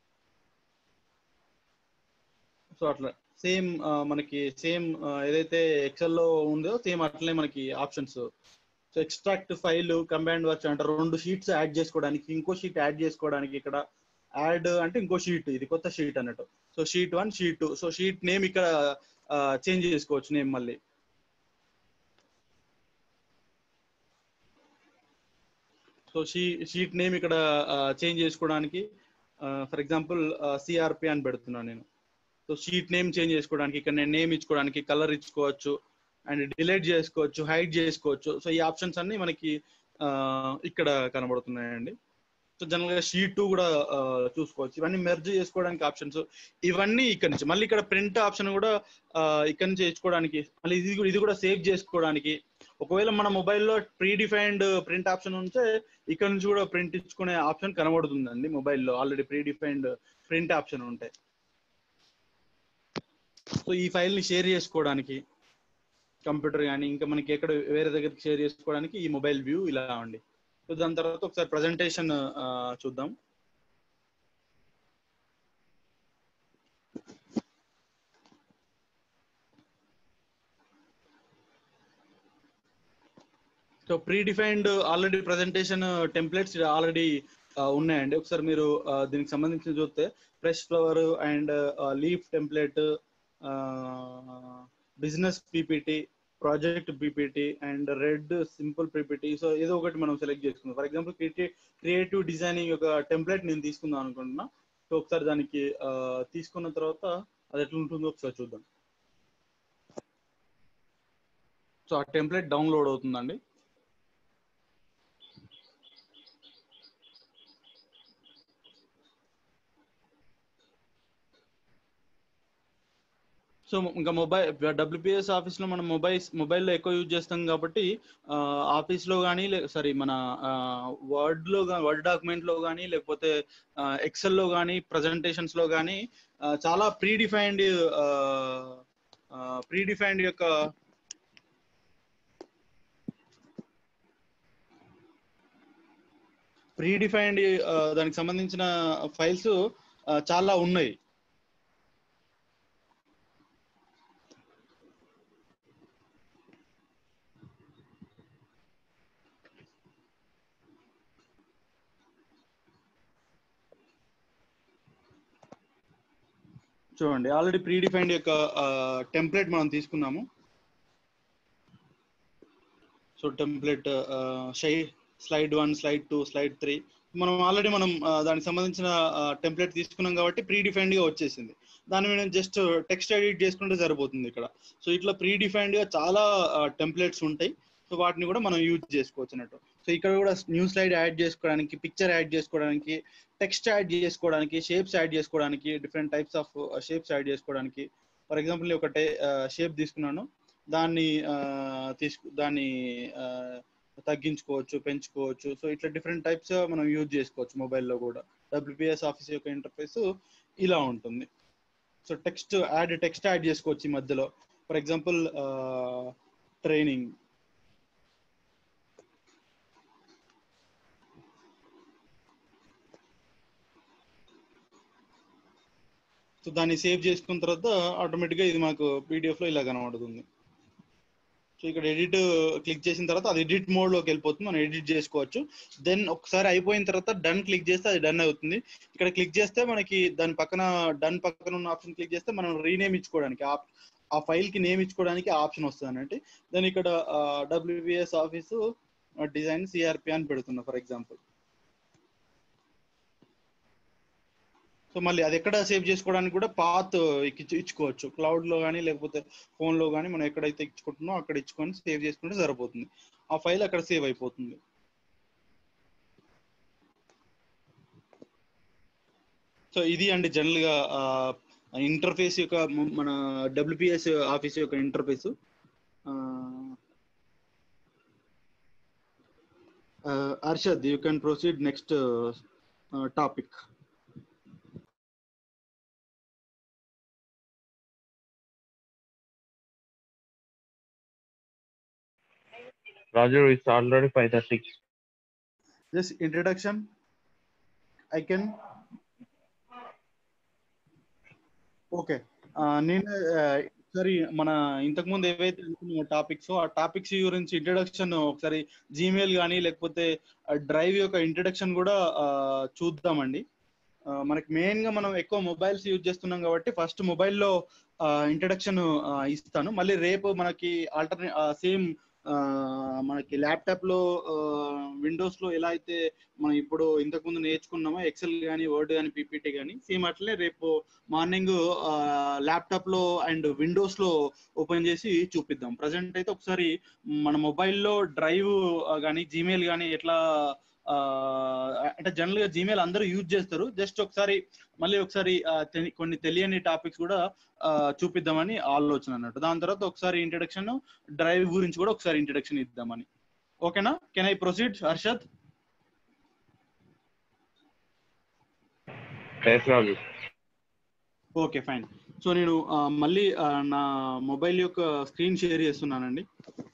సో అట్లా సేమ్ మనకి సేమ్ ఏదైతే ఎక్సెల్ లో ఉందో సేమ్ అట్లనే మనకి options so extract file combined work అంటే రెండు షీట్స్ యాడ్ చేసుకోవడానికి ఇంకో షీట్ యాడ్ చేసుకోవడానికి ఇక్కడ యాడ్ అంటే ఇంకో షీట్ ఇది కొత్త షీట్ అన్నట్టు so sheet one sheet two so sheet name ఇక్కడ చేంజ్ చేసుకోవచ్చు నేమ్ మళ్ళీ సో షీ షీట్ నేమ్ ఇక్కడ చేంజ్ చేసుకోవడానికి ఫర్ ఎగ్జాంపుల్ సిఆర్పి అని పెడుతున్నాను నేను సో షీట్ నేమ్ చేంజ్ చేసుకోవడానికి ఇక్కడ నేను నేమ్ ఇచ్చుకోవడానికి కలర్ ఇచ్చుకోవచ్చు అండ్ డిలీట్ చేసుకోవచ్చు హైడ్ చేసుకోవచ్చు సో ఈ ఆప్షన్స్ అన్ని మనకి ఇక్కడ కనబడుతున్నాయండి సో జనరల్ గా షీట్ టూ కూడా చూసుకోవచ్చు ఇవన్నీ మెర్జ్ చేసుకోవడానికి ఆప్షన్స్ ఇవన్నీ ఇక్కడ నుంచి మళ్ళీ ఇక్కడ ప్రింట్ ఆప్షన్ కూడా ఇక్కడ నుంచి చేసుకోవడానికి మళ్ళీ ఇది ఇది కూడా సేవ్ చేసుకోవడానికి ఒకవేళ మన మొబైల్లో ప్రీ డిఫైన్డ్ ప్రింట్ ఆప్షన్ ఉంటే ఇక్కడ నుంచి కూడా ప్రింట్ ఇచ్చుకునే ఆప్షన్ కనబడుతుందండి మొబైల్లో already predefined print option ఉంటే సో ఈ ఫైల్ ని షేర్ చేసుకోవడానికి కంప్యూటర్ కానీ ఇంకా మనకి ఎక్కడ వేరే దగ్గరికి షేర్ చేసుకోవడానికి ఈ మొబైల్ వ్యూ ఇలా అండి సో దాని తర్వాత ఒకసారి ప్రజెంటేషన్ చూద్దాం so predefined already presentation templates already ఉన్నాయండి ఒకసారి మీరు దీనికి సంబంధించి చూస్తే fresh flower and leaf template business PPT project PPT and red simple PPT so ఏదో ఒకటి మనం సెలెక్ట్ చేసుకుందాం ఫర్ ఎగ్జాంపుల్ క్రియేటివ్ డిజైనింగ్ ఒక టెంప్లెట్ నేను తీసుకుందాం అనుకుంటున్నా సో ఒకసారి దానికి తీసుకున్న తర్వాత అది ఎట్లా ఉంటుందో ఒకసారి చూద్దాం సో ఆ టెంప్లెట్ డౌన్లోడ్ అవుతుందండి సో ఇంకా మొబైల్ డబ్ల్యూపిఎస్ ఆఫీస్ లో మనం మొబైల్స్ మొబైల్లో ఎక్కువ యూజ్ చేస్తాం కాబట్టి ఆఫీస్ లో కానీ సారీ మన వర్డ్ లో వర్డ్ డాక్యుమెంట్ లో కానీ లేకపోతే ఎక్సెల్ లో కానీ ప్రజెంటేషన్స్ లో కానీ చాలా ప్రీ డిఫైన్డ్ ప్రీ డిఫైన్డ్ యొక్క ప్రీ డిఫైన్డ్ దానికి సంబంధించిన ఫైల్స్ చాలా ఉన్నాయి చూడండి ఆల్రెడీ ప్రీ డిఫైన్డ్ యొక్క టెంప్లెట్ మనం తీసుకున్నాము so template shy slide one slide two slide three మనం ఆల్రెడీ మనం దానికి సంబంధించిన టెంప్లెట్ తీసుకున్నాం కాబట్టి ప్రీ డిఫైన్డ్ గా వచ్చేసింది దాన్ని మనం జస్ట్ టెక్స్ట్ ఎడిట్ చేసుకుంటే సరిపోతుంది ఇక్కడ సో ఇట్లా ప్రీ డిఫైన్డ్ గా చాలా టెంప్లెట్స్ ఉంటాయి సో వాటిని కూడా మనం యూజ్ చేసుకోవచ్చు అన్నట్టు సో ఇక్కడ కూడా న్యూ స్లైడ్ యాడ్ చేసుకోవడానికి పిక్చర్ యాడ్ చేసుకోవడానికి టెక్స్ట్ యాడ్ చేసుకోవడానికి షేప్స్ యాడ్ చేసుకోవడానికి different types of shapes add చేసుకోవడానికి ఫర్ ఎగ్జాంపుల్ ఒక షేప్ తీసుకున్నాను దాన్ని తీసుకు దాన్ని తగ్గించుకోవచ్చు పెంచుకోవచ్చు సో ఇట్లా డిఫరెంట్ టైప్స్ మనం యూజ్ చేసుకోవచ్చు మొబైల్లో కూడా డబ్ల్యూపిఎస్ ఆఫీస్ యొక్క ఇంటర్ఫేస్ ఇలా ఉంటుంది so text add text add చేసుకోవచ్చు ఈ మధ్యలో ఫర్ ఎగ్జాంపుల్ ట్రైనింగ్ సో దాన్ని సేవ్ చేసుకున్న తర్వాత ఆటోమేటిక్గా ఇది మాకు పీడిఎఫ్లో ఇలా కనబడుతుంది సో ఇక్కడ ఎడిట్ క్లిక్ చేసిన తర్వాత అది ఎడిట్ మోడ్లోకి వెళ్ళిపోతుంది మనం ఎడిట్ చేసుకోవచ్చు దెన్ ఒకసారి అయిపోయిన తర్వాత డన్ క్లిక్ చేస్తే అది డన్ అవుతుంది ఇక్కడ క్లిక్ చేస్తే మనకి దాని పక్కన డన్ పక్కన ఉన్న ఆప్షన్ క్లిక్ చేస్తే మనం రీనేమ్ ఇచ్చుకోవడానికి ఆ ఫైల్ కి నేమ్ ఇచ్చుకోవడానికి ఆప్షన్ వస్తుంది అన్నట్టు దెన్ ఇక్కడ డబ్ల్యూబిఎస్ ఆఫీసు డిజైన్ సిఆర్పి అని పెడుతున్నా ఫర్ ఎగ్జాంపుల్ సో మళ్ళీ అది ఎక్కడ సేవ్ చేసుకోవడానికి కూడా పాత్ ఇచ్చుకోవచ్చు క్లౌడ్ లో కానీ లేకపోతే ఫోన్ లో కానీ మనం ఎక్కడైతే ఇచ్చుకుంటున్నామో అక్కడ ఇచ్చుకొని సేవ్ చేసుకుంటే సరిపోతుంది ఆ ఫైల్ అక్కడ సేవ్ అయిపోతుంది సో ఇది అండి జనరల్ గా ఇంటర్ఫేస్ యొక్క మన డబ్ల్యూపిఎస్ ఆఫీస్ యొక్క interface Arshad you can proceed next topic Raju, it's already 5.30. This introduction, I can. Okay నేను ఒకసారి మన ఇంతకు ముందు ఏవైతే అనుకున్న టాపిక్స్ ఆ టాపిక్స్ గురించి ఇంట్రడక్షన్ ఒకసారి జీమెయిల్ కానీ లేకపోతే డ్రైవ్ యొక్క ఇంట్రడక్షన్ కూడా చూద్దామండి మనకి మెయిన్ గా మనం ఎక్కువ మొబైల్స్ యూజ్ చేస్తున్నాం కాబట్టి ఫస్ట్ మొబైల్లో ఇంట్రడక్షన్ ఇస్తాను మళ్ళీ రేపు మనకి ఆల్టర్నే సేమ్ మనకి ల్యాప్టాప్ లో విండోస్ లో ఎలా అయితే మనం ఇప్పుడు ఇంతకు ముందు నేర్చుకున్నామో ఎక్సెల్ కానీ వర్డ్ కానీ పీపీటీ కానీ సేమ్ అట్లనే రేపు మార్నింగ్ ల్యాప్టాప్ లో అండ్ విండోస్ లో ఓపెన్ చేసి చూపిద్దాం ప్రజెంట్ అయితే ఒకసారి మన మొబైల్లో డ్రైవ్ కానీ జీమెయిల్ కానీ ఎట్లా అంటే జనరల్ గా జీమెయిల్ అందరూ యూజ్ చేస్తారు జస్ట్ ఒకసారి మళ్ళీ ఒకసారి కొన్ని తెలియని టాపిక్స్ కూడా చూపిద్దామని ఆలోచన అన్నట్టు దాని తర్వాత ఒకసారి ఇంట్రడక్షన్ డ్రైవ్ గురించి కూడా ఒకసారి ఇంట్రడక్షన్ ఇద్దామని ఓకేనా can I proceed Harshad okay fine so నేను మళ్ళీ నా మొబైల్ యొక్క స్క్రీన్ షేర్ చేస్తున్నానండి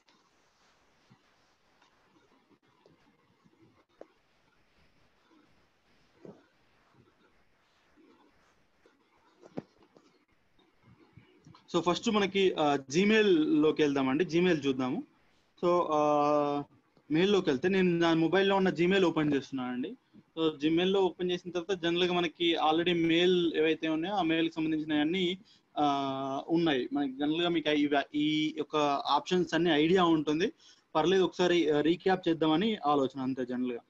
సో ఫస్ట్ మనకి జీమెయిల్ లోకి వెళ్దామండి జీమెయిల్ చూద్దాము సో మెయిల్లోకి వెళ్తే నేను నా మొబైల్లో ఉన్న జీమెయిల్ ఓపెన్ చేస్తున్నానండి సో జీమెయిల్లో ఓపెన్ చేసిన తర్వాత జనరల్గా మనకి ఆల్రెడీ మెయిల్ ఏవైతే ఉన్నాయో ఆ మెయిల్కి సంబంధించిన అన్ని ఉన్నాయి మనకి జనరల్గా మీకు ఈ యొక్క ఆప్షన్స్ అన్ని ఐడియా ఉంటుంది పర్లేదు ఒకసారి రీక్యాప్ చేద్దామని ఆలోచన అంతే జనరల్గా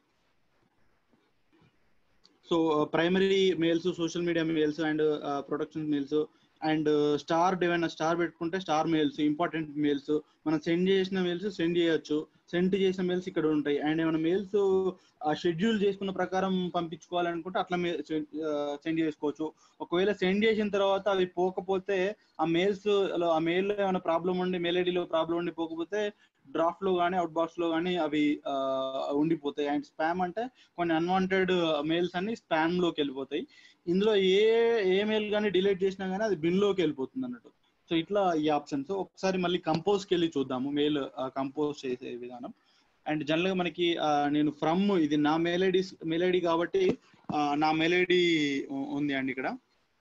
so primary mails social media mails and production mails and star ఏమైనా స్టార్ పెట్టుకుంటే స్టార్ మెయిల్స్ ఇంపార్టెంట్ మెయిల్స్ మనం సెండ్ చేసిన మెయిల్స్ సెండ్ చేయొచ్చు సెండ్ చేసిన మెయిల్స్ ఇక్కడ ఉంటాయి అండ్ ఏమైనా మెయిల్స్ షెడ్యూల్ చేసుకున్న ప్రకారం పంపించుకోవాలనుకుంటే అట్లా సెండ్ చేసుకోవచ్చు ఒకవేళ సెండ్ చేసిన తర్వాత అవి పోకపోతే ఆ మెయిల్స్ ఆ మెయిల్లో ఏమైనా ప్రాబ్లం ఉండి మెయిల్ ఐడిలో ప్రాబ్లం ఉండి పోకపోతే డ్రాఫ్ట్ లో కానీ అవుట్ బాక్స్ లో కానీ అవి ఉండిపోతాయి అండ్ స్పామ్ అంటే కొన్ని అన్వాంటెడ్ మెయిల్స్ అన్ని స్పామ్ లోకి వెళ్ళిపోతాయి ఇందులో ఏ ఏ మెయిల్ కానీ డిలీట్ చేసినా కానీ అది బిన్ లోకి వెళ్ళిపోతుంది అన్నట్టు సో ఇట్లా ఈ ఆప్షన్స్ ఒకసారి మళ్ళీ కంపోజ్కి వెళ్ళి చూద్దాము మెయిల్ కంపోజ్ చేసే విధానం అండ్ జనరల్గా మనకి నేను ఫ్రమ్ ఇది నా మెయిల్ ఐడి మెయిల్ ఐడి కాబట్టి నా మెయిల్ ఐడి ఉంది అండి ఇక్కడ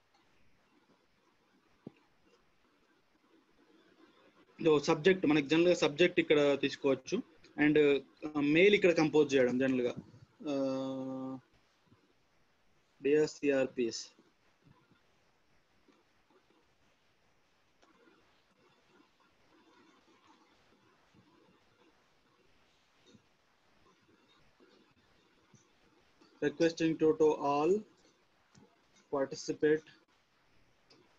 సబ్జెక్ట్ మనకి జనరల్గా సబ్జెక్ట్ ఇక్కడ తీసుకోవచ్చు అండ్ మెయిల్ ఇక్కడ కంపోజ్ చేయడం జనరల్గా DSCRPS requesting to, to all participate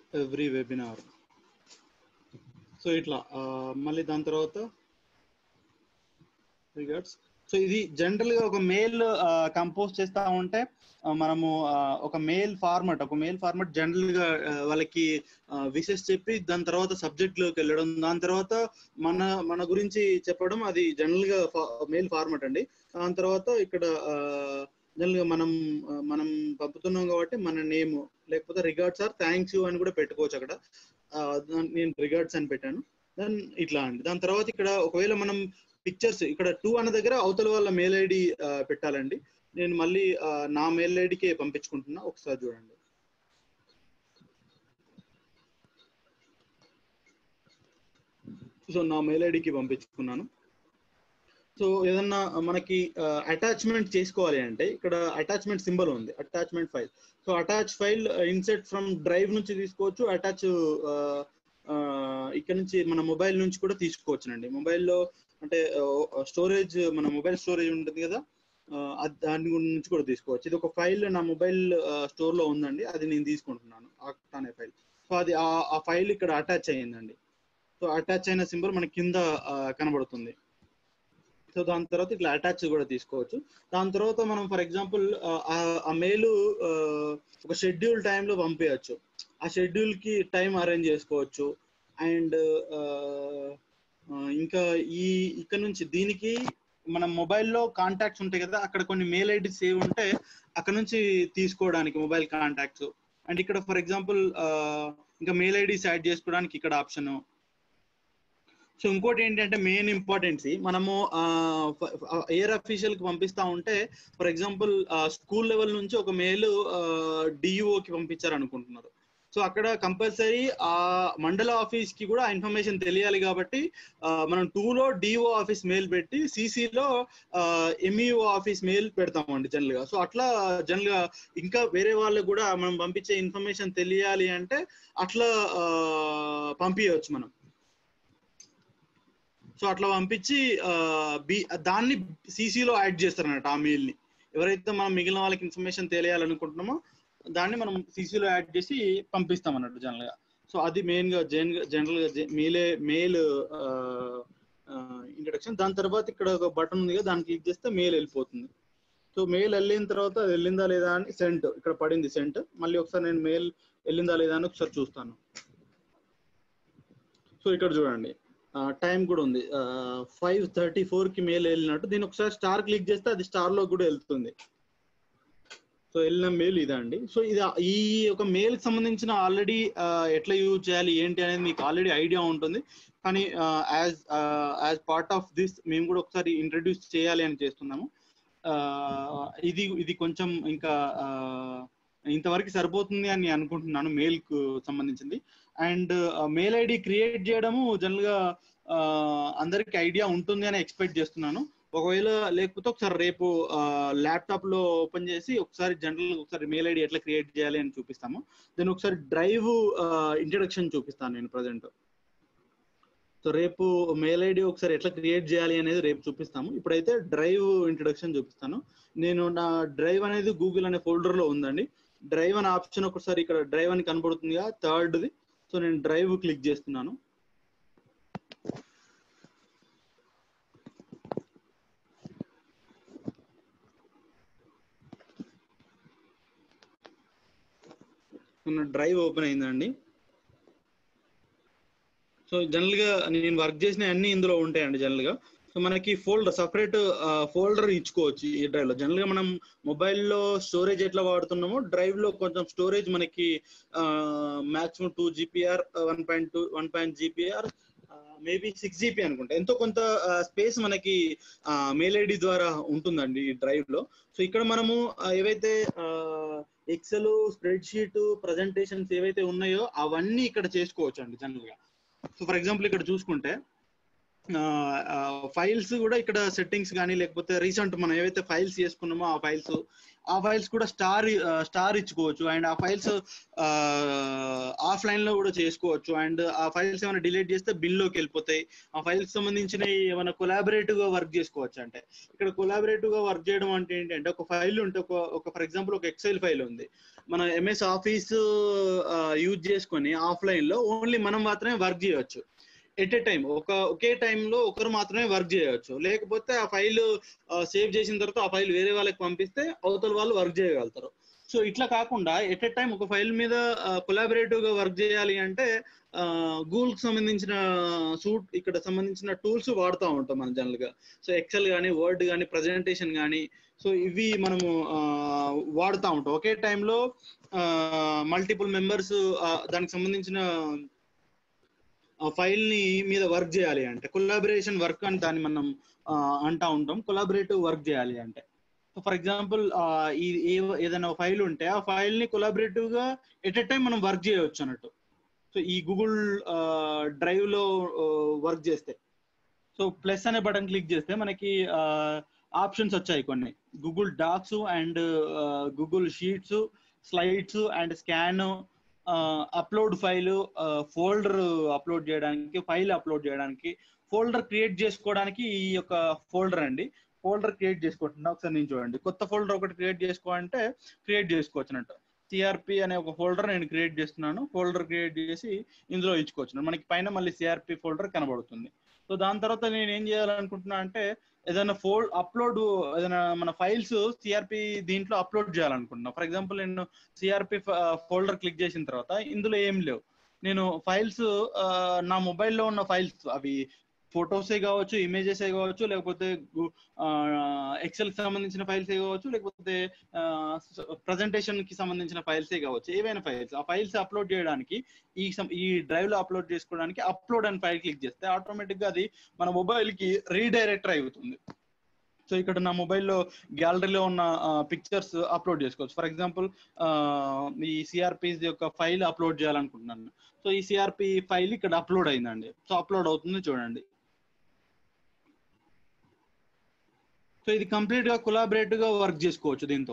every webinar so ఇట్లా ఆ, మళ్ళీ దాని తర్వాత రిగార్డ్స్ సో ఇది జనరల్ గా ఒక మెయిల్ కంపోజ్ చేస్తా ఉంటే ఆ, మనము ఆ, ఒక మెయిల్ ఫార్మాట్ ఒక మెయిల్ ఫార్మాట్ జనరల్ గా ఆ, వాళ్ళకి విషెస్ చెప్పి దాని తర్వాత సబ్జెక్ట్ లోకి వెళ్ళడం దాని తర్వాత మన మన గురించి చెప్పడం అది జనరల్ గా మెయిల్ ఫార్మాట్ అండి దాని తర్వాత ఇక్కడ జనరల్ గా మనం ఆ, మనం పంపుతున్నాం కాబట్టి మన నేమ్ లేకపోతే రిగార్డ్స్ ఆర్ థ్యాంక్స్ యూ అని కూడా పెట్టుకోవచ్చు అక్కడ ఆ, దాన్ని నేను రిగార్డ్స్ అని పెట్టాను దెన్ ఇట్లా అండి దాని తర్వాత ఇక్కడ ఒకవేళ మనం పిక్చర్స్ ఇక్కడ టూ అన్న దగ్గర అవతల వాళ్ళ మెయిల్ ఐడి పెట్టాలండి నేను మళ్ళీ ఆ, నా మెయిల్ ఐడికి పంపించుకుంటున్నా ఒకసారి చూడండి సో నా మెయిల్ ఐడికి పంపించుకున్నాను సో ఏదన్నా మనకి అటాచ్మెంట్ చేసుకోవాలి అంటే ఇక్కడ అటాచ్మెంట్ సింబల్ ఉంది attachment file so attach file insert from drive నుంచి తీసుకోవచ్చు అటాచ్ ఇక్కడ నుంచి మన మొబైల్ నుంచి కూడా తీసుకోవచ్చునండి మొబైల్లో అంటే స్టోరేజ్ మన మొబైల్ స్టోరేజ్ ఉంటుంది కదా ఆ, అది- దాని నుంచి కూడా తీసుకోవచ్చు ఇది ఒక ఫైల్ నా మొబైల్ స్టోర్ లో ఉందండి అది నేను తీసుకుంటున్నాను ఆక్ట్ అనే ఫైల్ సో అది ఆ- ఆ ఫైల్ ఇక్కడ అటాచ్ అయ్యిందండి సో అటాచ్ అయిన సింబల్ మనకి కింద ఆ, కనబడుతుంది సో దాని తర్వాత ఇట్లా అటాచ్ కూడా తీసుకోవచ్చు దాని తర్వాత మనం ఫర్ ఎగ్జాంపుల్ ఆ మెయిల్ ఒక షెడ్యూల్ టైంలో పంపించచ్చు ఆ షెడ్యూల్ కి టైం అరేంజ్ చేసుకోవచ్చు అండ్ ఇంకా ఈ ఇక్కడ నుంచి దీనికి మన మొబైల్లో కాంటాక్ట్స్ ఉంటాయి కదా అక్కడ కొన్ని మెయిల్ ఐడి సేవ్ ఉంటే అక్కడ నుంచి తీసుకోవడానికి మొబైల్ కాంటాక్ట్స్ అండ్ ఇక్కడ ఫర్ ఎగ్జాంపుల్ ఇంకా మెయిల్ ఐడీస్ యాడ్ చేసుకోవడానికి ఇక్కడ ఆప్షన్ సో ఇంకోటి ఏంటంటే మెయిన్ ఇంపార్టెన్సీ మనము ఎయిర్ అఫీషియల్ కి పంపిస్తా ఉంటే ఫర్ ఎగ్జాంపుల్ స్కూల్ లెవెల్ నుంచి ఒక మెయిల్ డిఈఓకి పంపించారు అనుకుంటున్నారు సో అక్కడ కంపల్సరీ ఆ మండల ఆఫీస్ కి కూడా ఇన్ఫర్మేషన్ తెలియాలి కాబట్టి ఆ, మనం టూలో డిఓ ఆఫీస్ మెయిల్ పెట్టి సిసిలో ఎంఈఓ ఆఫీస్ మెయిల్ పెడతామండి జనరల్ గా సో అట్లా జనరల్ గా ఇంకా వేరే వాళ్ళకి కూడా మనం పంపించే ఇన్ఫర్మేషన్ తెలియాలి అంటే అట్లా ఆ, పంపించవచ్చు మనం సో అట్లా పంపించి ఆ, బి దాన్ని సిసిలో యాడ్ చేస్తారు అన్నట్టు ఆ మెయిల్ ని ఎవరైతే మనం మిగిలిన వాళ్ళకి ఇన్ఫర్మేషన్ తెలియాలనుకుంటున్నామో దాన్ని మనం సిసిలో యాడ్ చేసి పంపిస్తాం అన్నట్టు జనరల్ గా సో అది మెయిన్ గా జనరల్ గా మెయిలే మెయిల్ ఇంట్రడక్షన్ దాని తర్వాత ఇక్కడ ఒక బటన్ ఉంది కదా దాన్ని క్లిక్ చేస్తే మెయిల్ వెళ్ళిపోతుంది సో మెయిల్ వెళ్ళిన తర్వాత అది వెళ్ళిందా లేదా అని సెంట్ ఇక్కడ పడింది సెంట్ మళ్ళీ ఒకసారి నేను మెయిల్ వెళ్ళిందా లేదా అని ఒకసారి చూస్తాను సో ఇక్కడ చూడండి టైం కూడా ఉంది ఫైవ్ థర్టీ ఫోర్ కి మెయిల్ వెళ్ళినట్టు దీన్ని ఒకసారి స్టార్ క్లిక్ చేస్తే అది స్టార్ లో కూడా వెళ్తుంది సో వెళ్ళిన మెయిల్ ఇదా అండి సో ఇది ఈ ఒక మెయిల్ కి సంబంధించిన ఆల్రెడీ ఎట్లా యూజ్ చేయాలి ఏంటి అనేది మీకు ఆల్రెడీ ఐడియా ఉంటుంది కానీ as as part of this మేము కూడా ఒకసారి ఇంట్రడ్యూస్ చేయాలి అని చేస్తున్నాము ఆ, ఇది ఇది కొంచెం ఇంకా ఆ, ఇంతవరకు సరిపోతుంది అని అనుకుంటున్నాను మెయిల్ కు సంబంధించింది అండ్ మెయిల్ ఐడి క్రియేట్ చేయడము జనరల్ గా ఆ, అందరికి ఐడియా ఉంటుంది అని ఎక్స్పెక్ట్ చేస్తున్నాను ఒకవేళ లేకపోతే ఒకసారి రేపు ల్యాప్టాప్ లో ఓపెన్ చేసి ఒకసారి జనరల్ ఒకసారి మెయిల్ ఐడి ఎట్లా క్రియేట్ చేయాలి అని చూపిస్తాము దెన్ ఒకసారి డ్రైవ్ ఇంట్రడక్షన్ చూపిస్తాను నేను ప్రజెంట్ సో రేపు మెయిల్ ఐడి ఒకసారి ఎట్లా క్రియేట్ చేయాలి అనేది రేపు చూపిస్తాము ఇప్పుడైతే డ్రైవ్ ఇంట్రడక్షన్ చూపిస్తాను నేను నా డ్రైవ్ అనేది గూగుల్ అనే ఫోల్డర్ లో ఉందండి డ్రైవ్ అనే ఆప్షన్ ఒకసారి ఇక్కడ డ్రైవ్ అని కనబడుతుందిగా థర్డ్ది సో నేను డ్రైవ్ క్లిక్ చేస్తున్నాను డ్రైవ్ ఓపెన్ అయిందండి సో జనరల్ గా నేను వర్క్ చేసిన అన్ని ఇందులో ఉంటాయండి జనరల్ గా సో మనకి ఫోల్డర్ సపరేట్ ఫోల్డర్ ఇచ్చుకోవచ్చు ఈ డ్రైవ్ లో జనరల్ గా మనం మొబైల్లో స్టోరేజ్ ఎట్లా వాడుతున్నామో డ్రైవ్ లో కొంచెం స్టోరేజ్ మనకి maximum two GPR one point two one point GPR maybe six GP అనుకుంటా ఎంతో కొంత స్పేస్ మనకి మెయిల్ ఐడి ద్వారా ఉంటుందండి ఈ డ్రైవ్ లో సో ఇక్కడ మనము ఆ, ఏవైతే ఎక్సెల్ స్ప్రెడ్ షీట్ ప్రజెంటేషన్స్ ఏవైతే ఉన్నాయో అవన్నీ ఇక్కడ చేసుకోవచ్చు అండి జనరల్ గా సో ఫర్ ఎగ్జాంపుల్ ఇక్కడ చూసుకుంటే ఫైల్స్ కూడా ఇక్కడ సెట్టింగ్స్ కానీ లేకపోతే రీసెంట్ మనం ఏవైతే ఫైల్స్ చేసుకున్నామో ఆ ఫైల్స్ ఆ ఫైల్స్ కూడా స్టార్ స్టార్ ఇచ్చుకోవచ్చు అండ్ ఆ ఫైల్స్ ఆఫ్లైన్ లో కూడా చేసుకోవచ్చు అండ్ ఆ ఫైల్స్ ఏమైనా డిలీట్ చేస్తే బిల్ లోకి వెళ్ళిపోతాయి ఆ ఫైల్స్ సంబంధించిన ఏమైనా కొలాబరేటివ్ గా వర్క్ చేసుకోవచ్చు అంటే ఇక్కడ కొలాబరేటివ్ గా వర్క్ చేయడం అంటే ఏంటంటే ఒక ఫైల్ ఉంటే ఒక ఒక ఫర్ ఎగ్జాంపుల్ ఒక ఎక్సెల్ ఫైల్ ఉంది మన ఎంఎస్ ఆఫీస్ యూజ్ చేసుకొని ఆఫ్లైన్ లో ఓన్లీ మనం మాత్రమే వర్క్ చేయవచ్చు ఎట్ ఏ టైం ఒక ఒకే టైంలో ఒకరు మాత్రమే వర్క్ చేయవచ్చు లేకపోతే ఆ ఫైల్ సేవ్ చేసిన తర్వాత ఆ ఫైల్ వేరే వాళ్ళకి పంపిస్తే అవతల వాళ్ళు వర్క్ చేయగలుగుతారు సో ఇట్లా కాకుండా ఎట్ ఏ టైం ఒక ఫైల్ మీద కొలాబరేటివ్ గా వర్క్ చేయాలి అంటే గూగుల్ కి సంబంధించిన సూట్ ఇక్కడ సంబంధించిన టూల్స్ వాడుతూ ఉంటాం మనం జనరల్ గా సో ఎక్సెల్ కానీ వర్డ్ కానీ ప్రజెంటేషన్ కానీ సో ఇవి మనము వాడుతూ ఉంటాం ఒకే టైంలో మల్టిపుల్ మెంబర్స్ దానికి సంబంధించిన ఫైల్ ని మీద వర్క్ చేయాలి అంటే కొలాబరేషన్ వర్క్ అని దాన్ని మనం అంటా ఉంటాం కొలాబరేటివ్ వర్క్ చేయాలి అంటే సో ఫర్ ఎగ్జాంపుల్ ఈ ఏదైనా ఫైల్ ఉంటే ఆ ఫైల్ ని కొలాబరేటివ్ గా ఎట్ ఎ టైం మనం వర్క్ చేయవచ్చు అన్నట్టు సో ఈ గూగుల్ డ్రైవ్ లో వర్క్ చేస్తే సో ప్లస్ అనే బటన్ క్లిక్ చేస్తే మనకి ఆప్షన్స్ వచ్చాయి కొన్ని Google docs and Google sheets slides and scan upload file folder upload చేయడానికి ఫైల్ అప్లోడ్ చేయడానికి ఫోల్డర్ క్రియేట్ చేసుకోవడానికి ఈ యొక్క ఫోల్డర్ అండి ఫోల్డర్ క్రియేట్ చేసుకుంటున్నా ఒకసారి నేను చూడండి కొత్త ఫోల్డర్ ఒకటి క్రియేట్ చేసుకోవాలంటే క్రియేట్ చేసుకోవచ్చు అన్నట్టు సిఆర్పి అనే ఒక ఫోల్డర్ నేను క్రియేట్ చేస్తున్నాను ఫోల్డర్ క్రియేట్ చేసి ఇందులో ఇచ్చుకోవచ్చు మనకి పైన మళ్ళీ సిఆర్పి ఫోల్డర్ కనబడుతుంది సో దాని తర్వాత నేను ఏం చేయాలనుకుంటున్నా అంటే ఏదైనా ఫోల్ అప్లోడ్ ఏదైనా మన ఫైల్స్ సిఆర్పి దీంట్లో అప్లోడ్ చేయాలనుకుంటున్నా ఫర్ ఎగ్జాంపుల్ నేను సిఆర్పి ఫోల్డర్ క్లిక్ చేసిన తర్వాత ఇందులో ఏం లేవు నేను ఫైల్స్ నా మొబైల్లో ఉన్న ఫైల్స్ అవి ఫొటోసే కావచ్చు ఇమేజెస్ కావచ్చు లేకపోతే ఎక్సెల్ కి సంబంధించిన ఫైల్స్ కావచ్చు లేకపోతే ప్రజెంటేషన్ కి సంబంధించిన ఫైల్సే కావచ్చు ఏవైనా ఫైల్స్ ఆ ఫైల్స్ అప్లోడ్ చేయడానికి ఈ ఈ డ్రైవ్ లో అప్లోడ్ చేసుకోవడానికి అప్లోడ్ అని ఫైల్ క్లిక్ చేస్తే ఆటోమేటిక్ గా అది మన మొబైల్ కి రీడైరెక్టర్ అవుతుంది సో ఇక్కడ నా మొబైల్లో గ్యాలరీలో ఉన్న పిక్చర్స్ అప్లోడ్ చేసుకోవచ్చు ఫర్ ఎగ్జాంపుల్ ఈ సిఆర్పి యొక్క ఫైల్ అప్లోడ్ చేయాలనుకుంటున్నాను సో ఈ సిఆర్పి ఫైల్ ఇక్కడ అప్లోడ్ అయిందండి సో అప్లోడ్ అవుతుంది చూడండి సో ఇది కంప్లీట్ గా కొలాబరేటివ్ గా వర్క్ చేసుకోవచ్చు దీంతో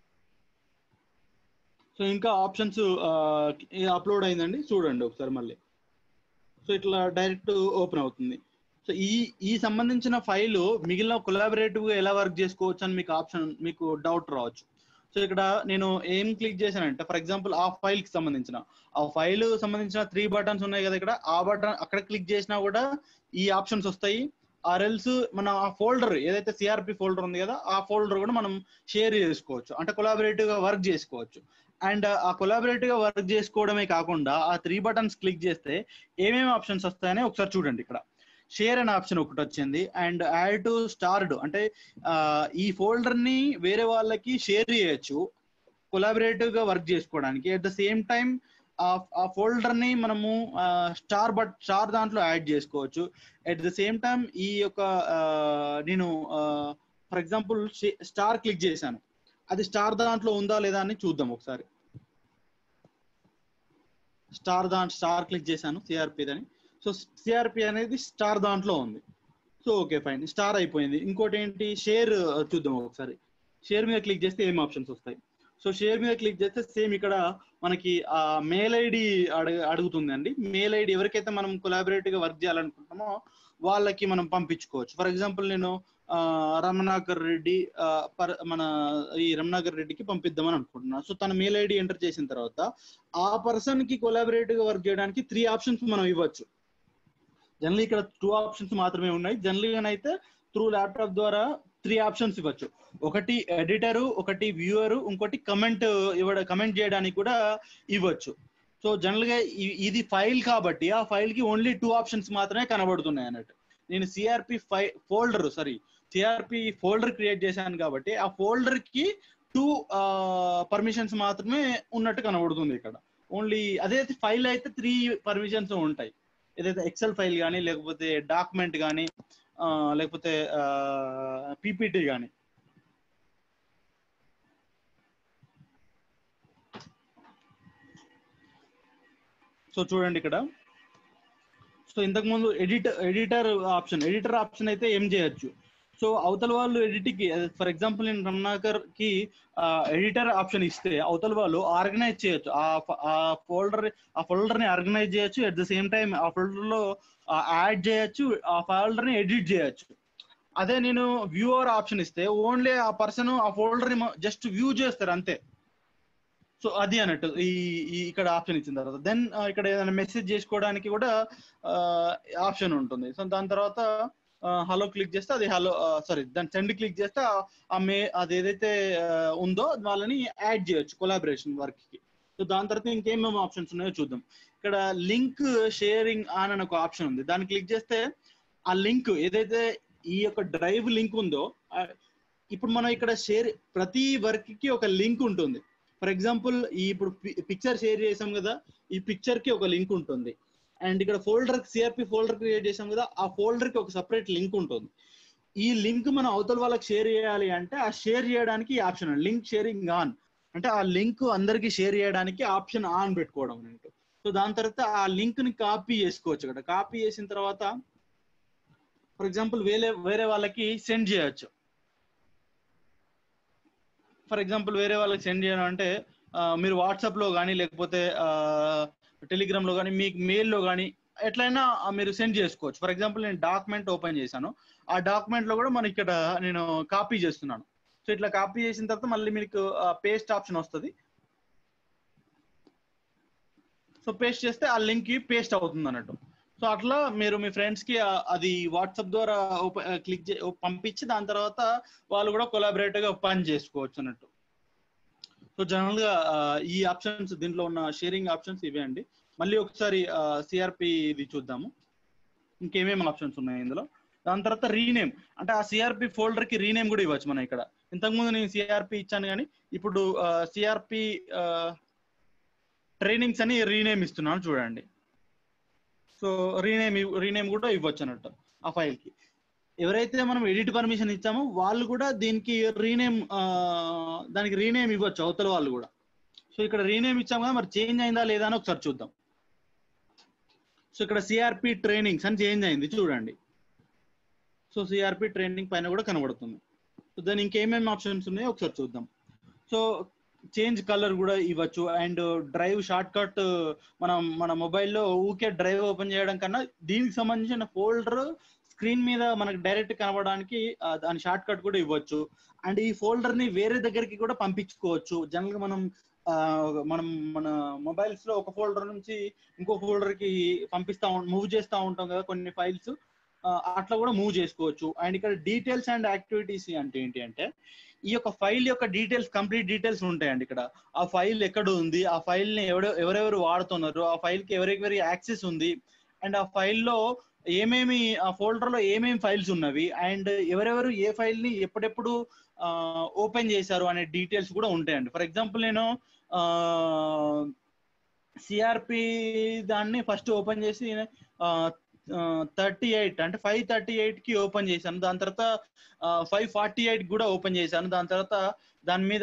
సో ఇంకా ఆప్షన్స్ అప్లోడ్ అయిందండి చూడండి ఒకసారి మళ్ళీ సో ఇట్లా డైరెక్ట్ ఓపెన్ అవుతుంది సో ఈ ఈ సంబంధించిన ఫైల్ మిగిలిన కొలాబరేటివ్ గా ఎలా వర్క్ చేసుకోవచ్చు అని మీకు ఆప్షన్ మీకు డౌట్ రావచ్చు సో ఇక్కడ నేను ఏం క్లిక్ చేశానంటే ఫర్ ఎగ్జాంపుల్ ఆ ఫైల్ కి సంబంధించిన ఆ ఫైల్ సంబంధించిన త్రీ బటన్స్ ఉన్నాయి కదా ఇక్కడ ఆ బటన్ అక్కడ క్లిక్ చేసినా కూడా ఈ ఆప్షన్స్ వస్తాయి ఆర్ఎల్స్ మన ఆ ఫోల్డర్ ఏదైతే సిఆర్పి ఫోల్డర్ ఉంది కదా ఆ ఫోల్డర్ కూడా మనం షేర్ చేసుకోవచ్చు అంటే కొలాబరేటివ్ గా వర్క్ చేసుకోవచ్చు అండ్ ఆ కొలాబరేటివ్ గా వర్క్ చేసుకోవడమే కాకుండా ఆ త్రీ బటన్స్ క్లిక్ చేస్తే ఏమేమి ఆప్షన్స్ వస్తాయని ఒకసారి చూడండి ఇక్కడ షేర్ అనే ఆప్షన్ ఒకటి వచ్చింది అండ్ యాడ్ టు స్టార్డ్ అంటే ఈ ఫోల్డర్ ని వేరే వాళ్ళకి షేర్ చేయొచ్చు కొలాబరేటివ్ గా వర్క్ చేసుకోవడానికి అట్ ద సేమ్ టైం ఆ ఫోల్డర్ ని మనము స్టార్ బట్ స్టార్ దాంట్లో యాడ్ చేసుకోవచ్చు అట్ ద సేమ్ టైం ఈ యొక్క నేను ఫర్ ఎగ్జాంపుల్ స్టార్ క్లిక్ చేశాను అది స్టార్ దాంట్లో ఉందా లేదా అని చూద్దాం ఒకసారి స్టార్ దాంట్లో స్టార్ క్లిక్ చేశాను సిఆర్పి అని సో సిఆర్పి అనేది స్టార్ దాంట్లో ఉంది సో ఓకే ఫైన్ స్టార్ అయిపోయింది ఇంకోటి ఏంటి షేర్ చూద్దాం ఒకసారి షేర్ మీద క్లిక్ చేస్తే ఏం ఆప్షన్స్ వస్తాయి సో షేర్ మీద క్లిక్ చేస్తే సేమ్ ఇక్కడ మనకి ఆ మెయిల్ ఐడి అడుగు అడుగుతుంది అండి మెయిల్ ఐడి ఎవరికైతే మనం కొలాబరేటివ్ గా వర్క్ చేయాలనుకుంటున్నామో వాళ్ళకి మనం పంపించుకోవచ్చు ఫర్ ఎగ్జాంపుల్ నేను రమణాకర్ రెడ్డి మన ఈ రమణాకర్ రెడ్డికి పంపిద్దామని అనుకుంటున్నాను సో తన మెయిల్ ఐడి ఎంటర్ చేసిన తర్వాత ఆ పర్సన్ కి కొలాబరేటివ్ గా వర్క్ చేయడానికి త్రీ ఆప్షన్స్ మనం ఇవ్వచ్చు జనరల్ ఇక్కడ టూ ఆప్షన్స్ మాత్రమే ఉన్నాయి జనరల్ అయితే త్రూ ల్యాప్టాప్ ద్వారా త్రీ ఆప్షన్స్ ఇవ్వచ్చు ఒకటి ఎడిటర్ ఒకటి వ్యూవర్ ఇంకోటి కమెంట్ ఇవ్వడం కమెంట్ చేయడానికి కూడా ఇవ్వచ్చు సో జనరల్ గా ఇది ఫైల్ కాబట్టి ఆ ఫైల్ కి ఓన్లీ టూ ఆప్షన్స్ మాత్రమే కనబడుతున్నాయి అన్నట్టు నేను సిఆర్పి ఫై folder sorry CRP folder create చేశాను కాబట్టి ఆ ఫోల్డర్ కి టూ పర్మిషన్స్ మాత్రమే ఉన్నట్టు కనబడుతుంది ఇక్కడ ఓన్లీ అదే ఫైల్ అయితే త్రీ పర్మిషన్స్ ఉంటాయి ఏదైతే ఎక్సెల్ ఫైల్ కానీ లేకపోతే డాక్యుమెంట్ కానీ లేకపోతే పీపీటీ కానీ సో చూడండి ఇక్కడ సో ఇంతకుముందు editor editor option editor option అయితే ఏం చేయొచ్చు సో అవతల వాళ్ళు ఎడిట్కి ఫర్ ఎగ్జాంపుల్ నేను రమణాకర్ కి ఎడిటర్ ఆప్షన్ ఇస్తే అవతల వాళ్ళు ఆర్గనైజ్ చేయొచ్చు ఆ ఫ- ఆ ఫోల్డర్ ఆ ఫోల్డర్ ని ఆర్గనైజ్ చేయొచ్చు అట్ ద సేమ్ టైం ఆ ఫోల్డర్ లో యాడ్ చేయొచ్చు ఆ ఫోల్డర్ ని ఎడిట్ చేయొచ్చు అదే నేను వ్యూవర్ ఆప్షన్ ఇస్తే ఓన్లీ ఆ పర్సన్ ఆ ఫోల్డర్ ని జస్ట్ వ్యూ చేస్తారు అంతే సో అది అన్నట్టు ఈ ఈ ఇక్కడ ఆప్షన్ ఇచ్చిన తర్వాత దెన్ ఇక్కడ ఏదైనా మెసేజ్ చేసుకోవడానికి కూడా ఆప్షన్ ఉంటుంది సో దాని తర్వాత హలో క్లిక్ చేస్తే అది హలో సారీ దాని సెండ్ క్లిక్ చేస్తే ఆ- ఆ మే అది ఏదైతే ఆ, ఉందో వాళ్ళని యాడ్ చేయొచ్చు కొలాబరేషన్ వర్క్ కి సో దాని తర్వాత ఇంకేమేమి ఆప్షన్స్ ఉన్నాయో చూద్దాం ఇక్కడ లింక్ షేరింగ్ ఆన్ అని ఒక ఆప్షన్ ఉంది దాన్ని క్లిక్ చేస్తే ఆ లింక్ ఏదైతే ఈ యొక్క డ్రైవ్ లింక్ ఉందో ఆ, ఇప్పుడు మనం ఇక్కడ షేర్ ప్రతి వర్క్ కి ఒక లింక్ ఉంటుంది ఫర్ ఎగ్జాంపుల్ ఈ ఇప్పుడు పిక్చర్ షేర్ చేసాం కదా ఈ పిక్చర్ కి ఒక లింక్ ఉంటుంది అండ్ ఇక్కడ ఫోల్డర్ సిఆర్పి ఫోల్డర్ క్రియేట్ చేసాం కదా ఆ ఫోల్డర్ కి ఒక సపరేట్ లింక్ ఉంటుంది ఈ లింక్ మనం అవతల వాళ్ళకి షేర్ చేయాలి అంటే ఆ షేర్ చేయడానికి ఈ ఆప్షన్ లింక్ షేరింగ్ ఆన్ అంటే ఆ లింక్ అందరికి షేర్ చేయడానికి ఆప్షన్ ఆన్ పెట్టుకోవడం అన్నట్టు సో దాని తర్వాత ఆ లింక్ ని కాపీ చేసుకోవచ్చు ఇక్కడ కాపీ చేసిన తర్వాత ఫర్ ఎగ్జాంపుల్ వేరే వేరే వాళ్ళకి సెండ్ చేయొచ్చు ఫర్ ఎగ్జాంపుల్ వేరే వాళ్ళకి సెండ్ చేయడం అంటే ఆ, మీరు వాట్సాప్ లో కానీ లేకపోతే టెలిగ్రామ్ లో కానీ మీకు మెయిల్ లో కానీ ఎట్లయినా ఆ, మీరు సెండ్ చేసుకోవచ్చు ఫర్ ఎగ్జాంపుల్ నేను డాక్యుమెంట్ ఓపెన్ చేశాను ఆ డాక్యుమెంట్ లో కూడా మనకి ఇక్కడ నేను కాపీ చేస్తున్నాను సో ఇట్లా కాపీ చేసిన తర్వాత మళ్ళీ మీకు పేస్ట్ ఆప్షన్ వస్తుంది సో పేస్ట్ చేస్తే ఆ లింక్ కి పేస్ట్ అవుతుంది అన్నట్టు సో అట్లా మీరు మీ ఫ్రెండ్స్ కి ఆ- అది వాట్సాప్ ద్వారా క్లిక్ పంపించి దాని తర్వాత వాళ్ళు కూడా కొలాబరేటివ్ గా పని చేసుకోవచ్చు అన్నట్టు సో జనరల్ గా ఆ, ఈ ఆప్షన్స్ దీంట్లో ఉన్న షేరింగ్ ఆప్షన్స్ ఇవే అండి మళ్ళీ ఒకసారి సిఆర్పి ఇది చూద్దాము ఇంకేమేమి ఆప్షన్స్ ఉన్నాయి ఇందులో దాని తర్వాత రీనేమ్ అంటే ఆ సిఆర్పి ఫోల్డర్ కి రీనేమ్ కూడా ఇవ్వచ్చు మనం ఇక్కడ ఇంతకుముందు నేను సిఆర్పి ఇచ్చాను కానీ ఇప్పుడు సిఆర్పి ట్రైనింగ్స్ అని రీనేమ్ ఇస్తున్నాను చూడండి సో రీనేమ్ రీనేమ్ కూడా ఇవ్వచ్చు అన్నట్టు ఆ ఫైల్ కి ఎవరైతే మనం ఎడిట్ పర్మిషన్ ఇచ్చామో వాళ్ళు కూడా దీనికి రీనేమ్ దానికి రీనేమ్ ఇవ్వచ్చు అవతల వాళ్ళు కూడా సో ఇక్కడ రీనేమ్ ఇచ్చాము కదా మరి చేంజ్ అయిందా లేదా అని ఒకసారి చూద్దాం సో ఇక్కడ సిఆర్పి ట్రైనింగ్స్ అని చేంజ్ అయింది చూడండి సో సిఆర్పి ట్రైనింగ్ పైన కూడా కనబడుతుంది సో దాని ఇంకేమేమి ఆప్షన్స్ ఉన్నాయో ఒకసారి చూద్దాం సో చేంజ్ కలర్ కూడా ఇవ్వచ్చు అండ్ డ్రైవ్ షార్ట్ కట్ మనం మన మొబైల్లో ఊకే డ్రైవ్ ఓపెన్ చేయడం కన్నా దీనికి సంబంధించిన ఫోల్డర్ స్క్రీన్ మీద మనకు డైరెక్ట్ కనబడడానికి ఆ, దాని షార్ట్ కట్ కూడా ఇవ్వచ్చు అండ్ ఈ ఫోల్డర్ ని వేరే దగ్గరికి కూడా పంపించుకోవచ్చు జనరల్ గా మనం ఆ, మనం మన మొబైల్స్ లో ఒక ఫోల్డర్ నుంచి ఇంకో ఫోల్డర్ కి పంపిస్తా మూవ్ చేస్తా ఉంటాం కదా కొన్ని ఫైల్స్ అట్లా కూడా మూవ్ చేసుకోవచ్చు అండ్ ఇక్కడ డీటెయిల్స్ అండ్ యాక్టివిటీస్ అంటే ఏంటి అంటే ఈ యొక్క ఫైల్ యొక్క డీటెయిల్స్ కంప్లీట్ డీటెయిల్స్ ఉంటాయండి ఇక్కడ ఆ ఫైల్ ఎక్కడ ఉంది ఆ ఫైల్ ని ఎవడో ఎవరెవరు వాడుతున్నారు ఆ ఫైల్ కి ఎవరెవరి యాక్సెస్ ఉంది అండ్ ఆ ఫైల్లో ఏమేమి ఆ ఫోల్డర్ లో ఏమేమి ఫైల్స్ ఉన్నవి అండ్ ఎవరెవరు ఏ ఫైల్ ని ఎప్పుడెప్పుడు ఓపెన్ చేశారు అనే డీటెయిల్స్ కూడా ఉంటాయండి ఫర్ ఎగ్జాంపుల్ నేను సిఆర్పి దాన్ని ఫస్ట్ ఓపెన్ చేసి థర్టీ ఎయిట్ అంటే ఫైవ్ థర్టీ ఎయిట్ కి ఓపెన్ చేశాను దాని తర్వాత ఫైవ్ ఫార్టీ ఎయిట్ కూడా ఓపెన్ చేశాను దాని తర్వాత దాని మీద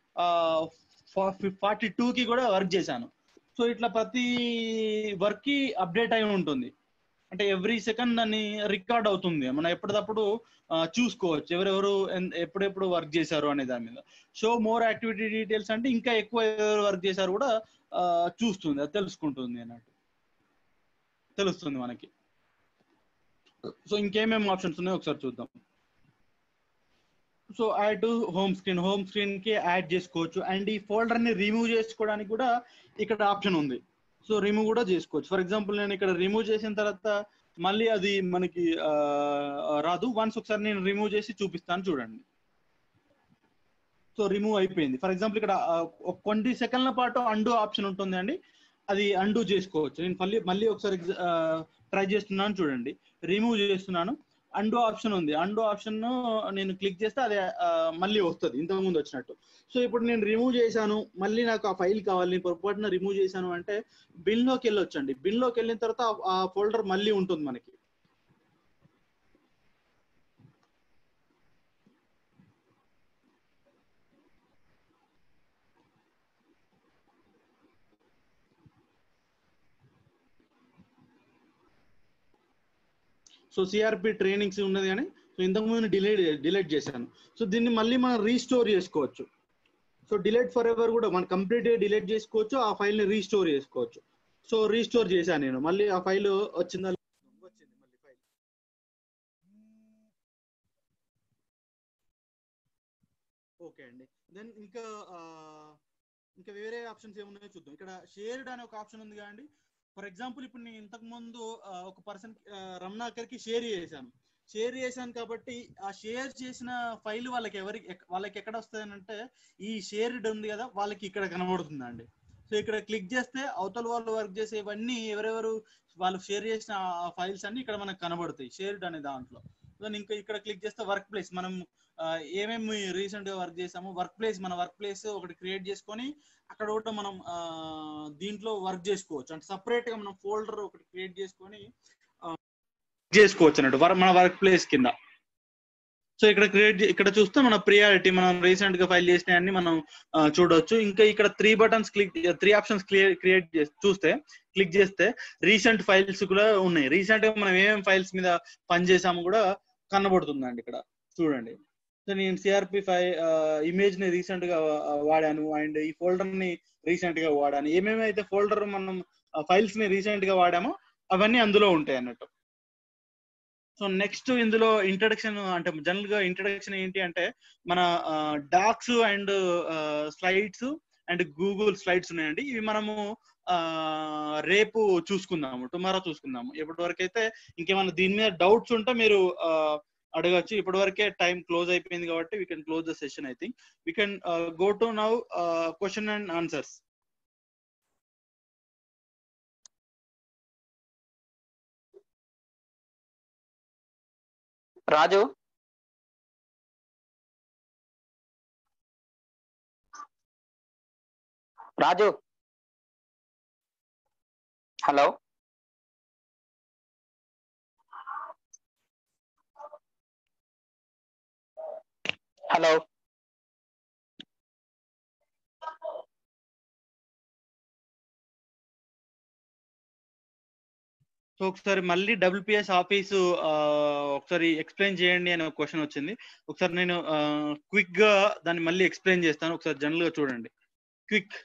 ఫార్టీ టూ కి కూడా వర్క్ చేశాను సో ఇట్లా ప్రతి వర్క్ కి అప్డేట్ అయి ఉంటుంది అంటే ఎవ్రీ సెకండ్ దాన్ని రికార్డ్ అవుతుంది మనం ఎప్పటికప్పుడు ఆ, చూసుకోవచ్చు ఎవరెవరు ఎన్- ఎప్పుడెప్పుడు వర్క్ చేశారు అనే దాని మీద షో మోర్ యాక్టివిటీ డీటెయిల్స్ అంటే ఇంకా ఎక్కువ ఎవరు వర్క్ చేశారు కూడా ఆ, చూస్తుంది అది తెలుసుకుంటుంది అన్నట్టు తెలుస్తుంది మనకి సో ఇంకేమేమి ఆప్షన్స్ ఉన్నాయో ఒకసారి చూద్దాం so add to home screen home screen కి యాడ్ చేసుకోవచ్చు అండ్ ఈ ఫోల్డర్ ని రిమూవ్ చేసుకోవడానికి కూడా ఇక్కడ ఆప్షన్ ఉంది సో రిమూవ్ కూడా చేసుకోవచ్చు ఫర్ ఎగ్జాంపుల్ నేను ఇక్కడ రిమూవ్ చేసిన తర్వాత మళ్ళీ అది మనకి ఆ, రాదు వన్స్ ఒకసారి నేను రిమూవ్ చేసి చూపిస్తాను చూడండి సో రిమూవ్ అయిపోయింది ఫర్ ఎగ్జాంపుల్ ఇక్కడ ఆ, ఒక కొన్ని సెకండ్ల పాటు అండు ఆప్షన్ ఉంటుంది అండి అది అండు చేసుకోవచ్చు నేను మళ్ళీ మళ్ళీ ఒకసారి ట్రై చేస్తున్నాను చూడండి రిమూవ్ చేస్తున్నాను అండు ఆప్షన్ ఉంది అండు ఆప్షన్ నేను క్లిక్ చేస్తే అది ఆ, మళ్ళీ వస్తుంది ఇంతకు ముందు వచ్చినట్టు సో ఇప్పుడు నేను రిమూవ్ చేశాను మళ్ళీ నాకు ఆ ఫైల్ కావాలి నేను పొరపాటున రిమూవ్ చేశాను అంటే బిన్ లోకి వెళ్ళొచ్చండి బిన్ లోకి వెళ్ళిన తర్వాత ఆ- ఆ ఫోల్డర్ మళ్ళీ ఉంటుంది మనకి సో సిఆర్పి ట్రైనింగ్స్ ఉన్నది కానీ సో ఇంతకుముందు డిలీట్ డిలీట్ చేశాను సో దీన్ని మళ్ళీ మనం రీస్టోర్ చేసుకోవచ్చు సో డిలీట్ ఫర్ ఎవర్ కూడా మనం కంప్లీట్ డిలీట్ చేసుకోవచ్చు ఆ ఫైల్ ని రీస్టోర్ చేసుకోవచ్చు సో రీస్టోర్ చేశాను నేను మళ్ళీ ఆ ఫైల్ వచ్చిందా వచ్చింది మళ్ళీ ఫైల్ ఓకే అండి దెన్ ఇంకా ఆ, ఇంకా వేరే ఆప్షన్స్ ఏమున్నాయో చూద్దాం ఇక్కడ షేర్డ్ అనే ఒక ఆప్షన్ ఉంది కదండి ఫర్ ఎగ్జాంపుల్ ఇప్పుడు నేను ఇంతకు ముందు ఆ, ఒక పర్సన్ రమణాకర్కి షేర్ చేశాను షేర్ చేశాను కాబట్టి ఆ షేర్ చేసిన ఫైల్ వాళ్ళకి ఎవరికి ఎక్- వాళ్ళకి ఎక్కడ వస్తుంది అంటే ఈ షేర్డ్ ఉంది కదా వాళ్ళకి ఇక్కడ కనబడుతుందండి సో ఇక్కడ క్లిక్ చేస్తే అవతల వాళ్ళు వర్క్ చేసేవన్నీ ఎవరెవరు వాళ్ళు షేర్ చేసిన ఆ ఫైల్స్ అన్ని ఇక్కడ మనకు కనబడతాయి షేర్డ్ అనే దాంట్లో సో ఇంకా ఇక్కడ క్లిక్ చేస్తే వర్క్ ప్లేస్ మనం ఆ, ఏమేమి రీసెంట్ గా వర్క్ చేసాము వర్క్ ప్లేస్ మన వర్క్ ప్లేస్ ఒకటి క్రియేట్ చేసుకొని అక్కడ కూడా మనం ఆ, దీంట్లో వర్క్ చేసుకోవచ్చు అంటే సపరేట్ గా మనం ఫోల్డర్ ఒకటి క్రియేట్ చేసుకొని ఆ, చేసుకోవచ్చు అన్నట్టు వర్- మన వర్క్ ప్లేస్ కింద సో ఇక్కడ క్రియేట్ ఇక్కడ చూస్తే మన ప్రియారిటీ మనం రీసెంట్ గా ఫైల్ చేసిన అన్ని మనం ఆ, చూడొచ్చు ఇంకా ఇక్కడ three buttons click three options create చూస్తే క్లిక్ చేస్తే రీసెంట్ ఫైల్స్ కూడా ఉన్నాయి రీసెంట్ గా మనం ఏమేమి ఫైల్స్ మీద పని చేసాము కూడా కనబడుతుందండి ఇక్కడ చూడండి సో నేను సిఆర్పి ఫైవ్ ఇమేజ్ ని రీసెంట్ గా ఆ, వాడాను అండ్ ఈ ఫోల్డర్ ని రీసెంట్ గా వాడాను ఏమేమి అయితే ఫోల్డర్ మనం ఫైల్స్ ని రీసెంట్ గా వాడామో అవన్నీ అందులో ఉంటాయి అన్నట్టు సో నెక్స్ట్ ఇందులో ఇంట్రడక్షన్ అంటే జనరల్ గా ఇంట్రడక్షన్ ఏంటి అంటే మన docs and slides and Google slides ఉన్నాయండి ఇవి మనము ఆ, రేపు చూసుకుందాము టుమారో చూసుకుందాము ఇప్పటి వరకు అయితే ఇంకేమైనా దీని మీద డౌట్స్ ఉంటే మీరు ఆ, అడగచ్చు ఇప్పటి వరకే టైం క్లోజ్ అయిపోయింది కాబట్టి we can close the session I think we can go to now question and answers Raju Raju hello hello so ఒకసారి మళ్ళీ డబ్ల్యూపిఎస్ ఆఫీసు ఒకసారి ఎక్స్ప్లెయిన్ చేయండి అనే ఒక క్వశ్చన్ వచ్చింది ఒకసారి నేను క్విక్ గా దాన్ని మళ్ళీ ఎక్స్ప్లెయిన్ చేస్తాను ఒకసారి జనరల్ గా చూడండి quick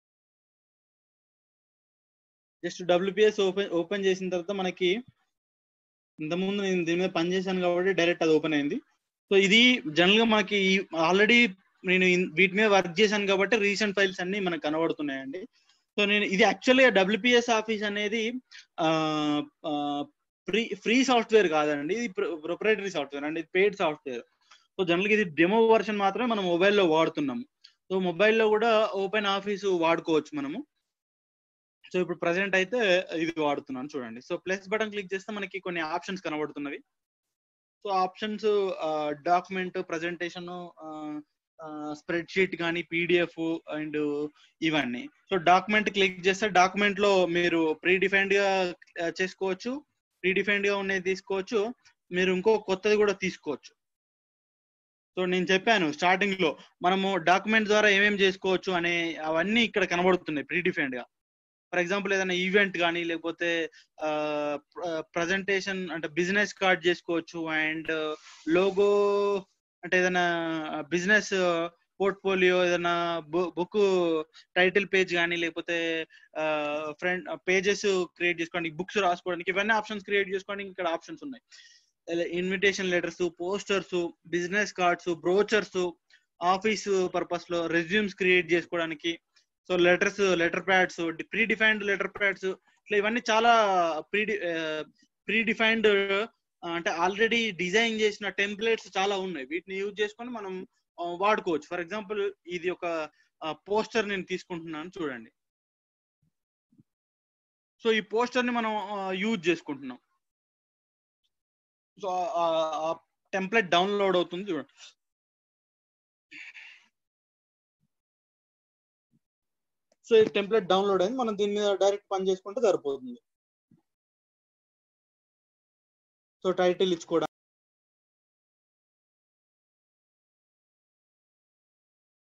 just WPS open open చేసిన తర్వాత మనకి ఇంతకుముందు నేను దీని మీద పని చేశాను కాబట్టి డైరెక్ట్ అది ఓపెన్ అయింది సో ఇది జనరల్ గా మనకి ఆల్రెడీ నేను ఇన్- వీటి మీద వర్క్ చేశాను కాబట్టి రీసెంట్ ఫైల్స్ అన్ని మనకు కనబడుతున్నాయండి సో నేను ఇది యాక్చువల్గా డబ్ల్యూపిఎస్ ఆఫీస్ అనేది ఫ్రీ ఫ్రీ సాఫ్ట్వేర్ కాదండి ఇది ప్రొపరేటరీ సాఫ్ట్వేర్ అండి ఇది పెయిడ్ సాఫ్ట్వేర్ సో జనరల్గా ఇది డెమో వర్షన్ మాత్రమే మనం మొబైల్లో వాడుతున్నాము సో మొబైల్లో కూడా ఓపెన్ ఆఫీస్ వాడుకోవచ్చు మనము సో ఇప్పుడు ప్రజెంట్ అయితే ఇది వాడుతున్నాను చూడండి సో ప్లస్ బటన్ క్లిక్ చేస్తే మనకి కొన్ని ఆప్షన్స్ కనబడుతున్నవి so options document presentation spread sheet కానీ పీడిఎఫ్ అండ్ ఇవన్నీ సో డాక్యుమెంట్ క్లిక్ చేస్తే డాక్యుమెంట్ లో మీరు ప్రీ డిఫైన్డ్ గా ఆ, చేసుకోవచ్చు ప్రీ డిఫైన్డ్ గా ఉన్నది తీసుకోవచ్చు మీరు ఇంకో కొత్తది కూడా తీసుకోవచ్చు సో నేను చెప్పాను స్టార్టింగ్ లో మనము డాక్యుమెంట్ ద్వారా ఏమేమి చేసుకోవచ్చు అనే అవన్నీ ఇక్కడ కనబడుతున్నాయి ప్రీ డిఫైన్డ్ గా ఫర్ ఎగ్జాంపుల్ ఏదైనా ఈవెంట్ కానీ లేకపోతే ప్రజెంటేషన్ అంటే బిజినెస్ కార్డ్ చేసుకోవచ్చు అండ్ లోగో అంటే ఏదైనా బిజినెస్ పోర్ట్ఫోలియో ఏదైనా బుక్ టైటిల్ పేజ్ కానీ లేకపోతే ఫ్రెండ్ పేజెస్ క్రియేట్ చేసుకోవడానికి బుక్స్ రాసుకోవడానికి ఇవన్నీ ఆప్షన్స్ క్రియేట్ చేసుకోవడానికి ఇక్కడ ఆప్షన్స్ ఉన్నాయి invitation letters posters business cards brochures office purpose లో రెజ్యూమ్స్ క్రియేట్ చేసుకోవడానికి so letters letter pads predefined letter pads ఇట్లా ఇవన్నీ చాలా ప్రీ ప్రీ డిఫైన్డ్ అంటే ఆల్రెడీ డిజైన్ చేసిన టెంప్లెట్స్ చాలా ఉన్నాయి వీటిని యూజ్ చేసుకొని మనం ఆ, వాడుకోవచ్చు ఫర్ ఎగ్జాంపుల్ ఇది ఒక పోస్టర్ నేను తీసుకుంటున్నాను చూడండి సో ఈ పోస్టర్ ని మనం యూజ్ చేసుకుంటున్నాం సో ఆ టెంప్లెట్ డౌన్లోడ్ అవుతుంది చూడండి సో ఈ టెంప్లెట్ డౌన్లోడ్ అయింది మనం దీని మీద డైరెక్ట్ పని చేసుకుంటే సరిపోతుంది సో టైటిల్ ఇచ్చుకోవడానికి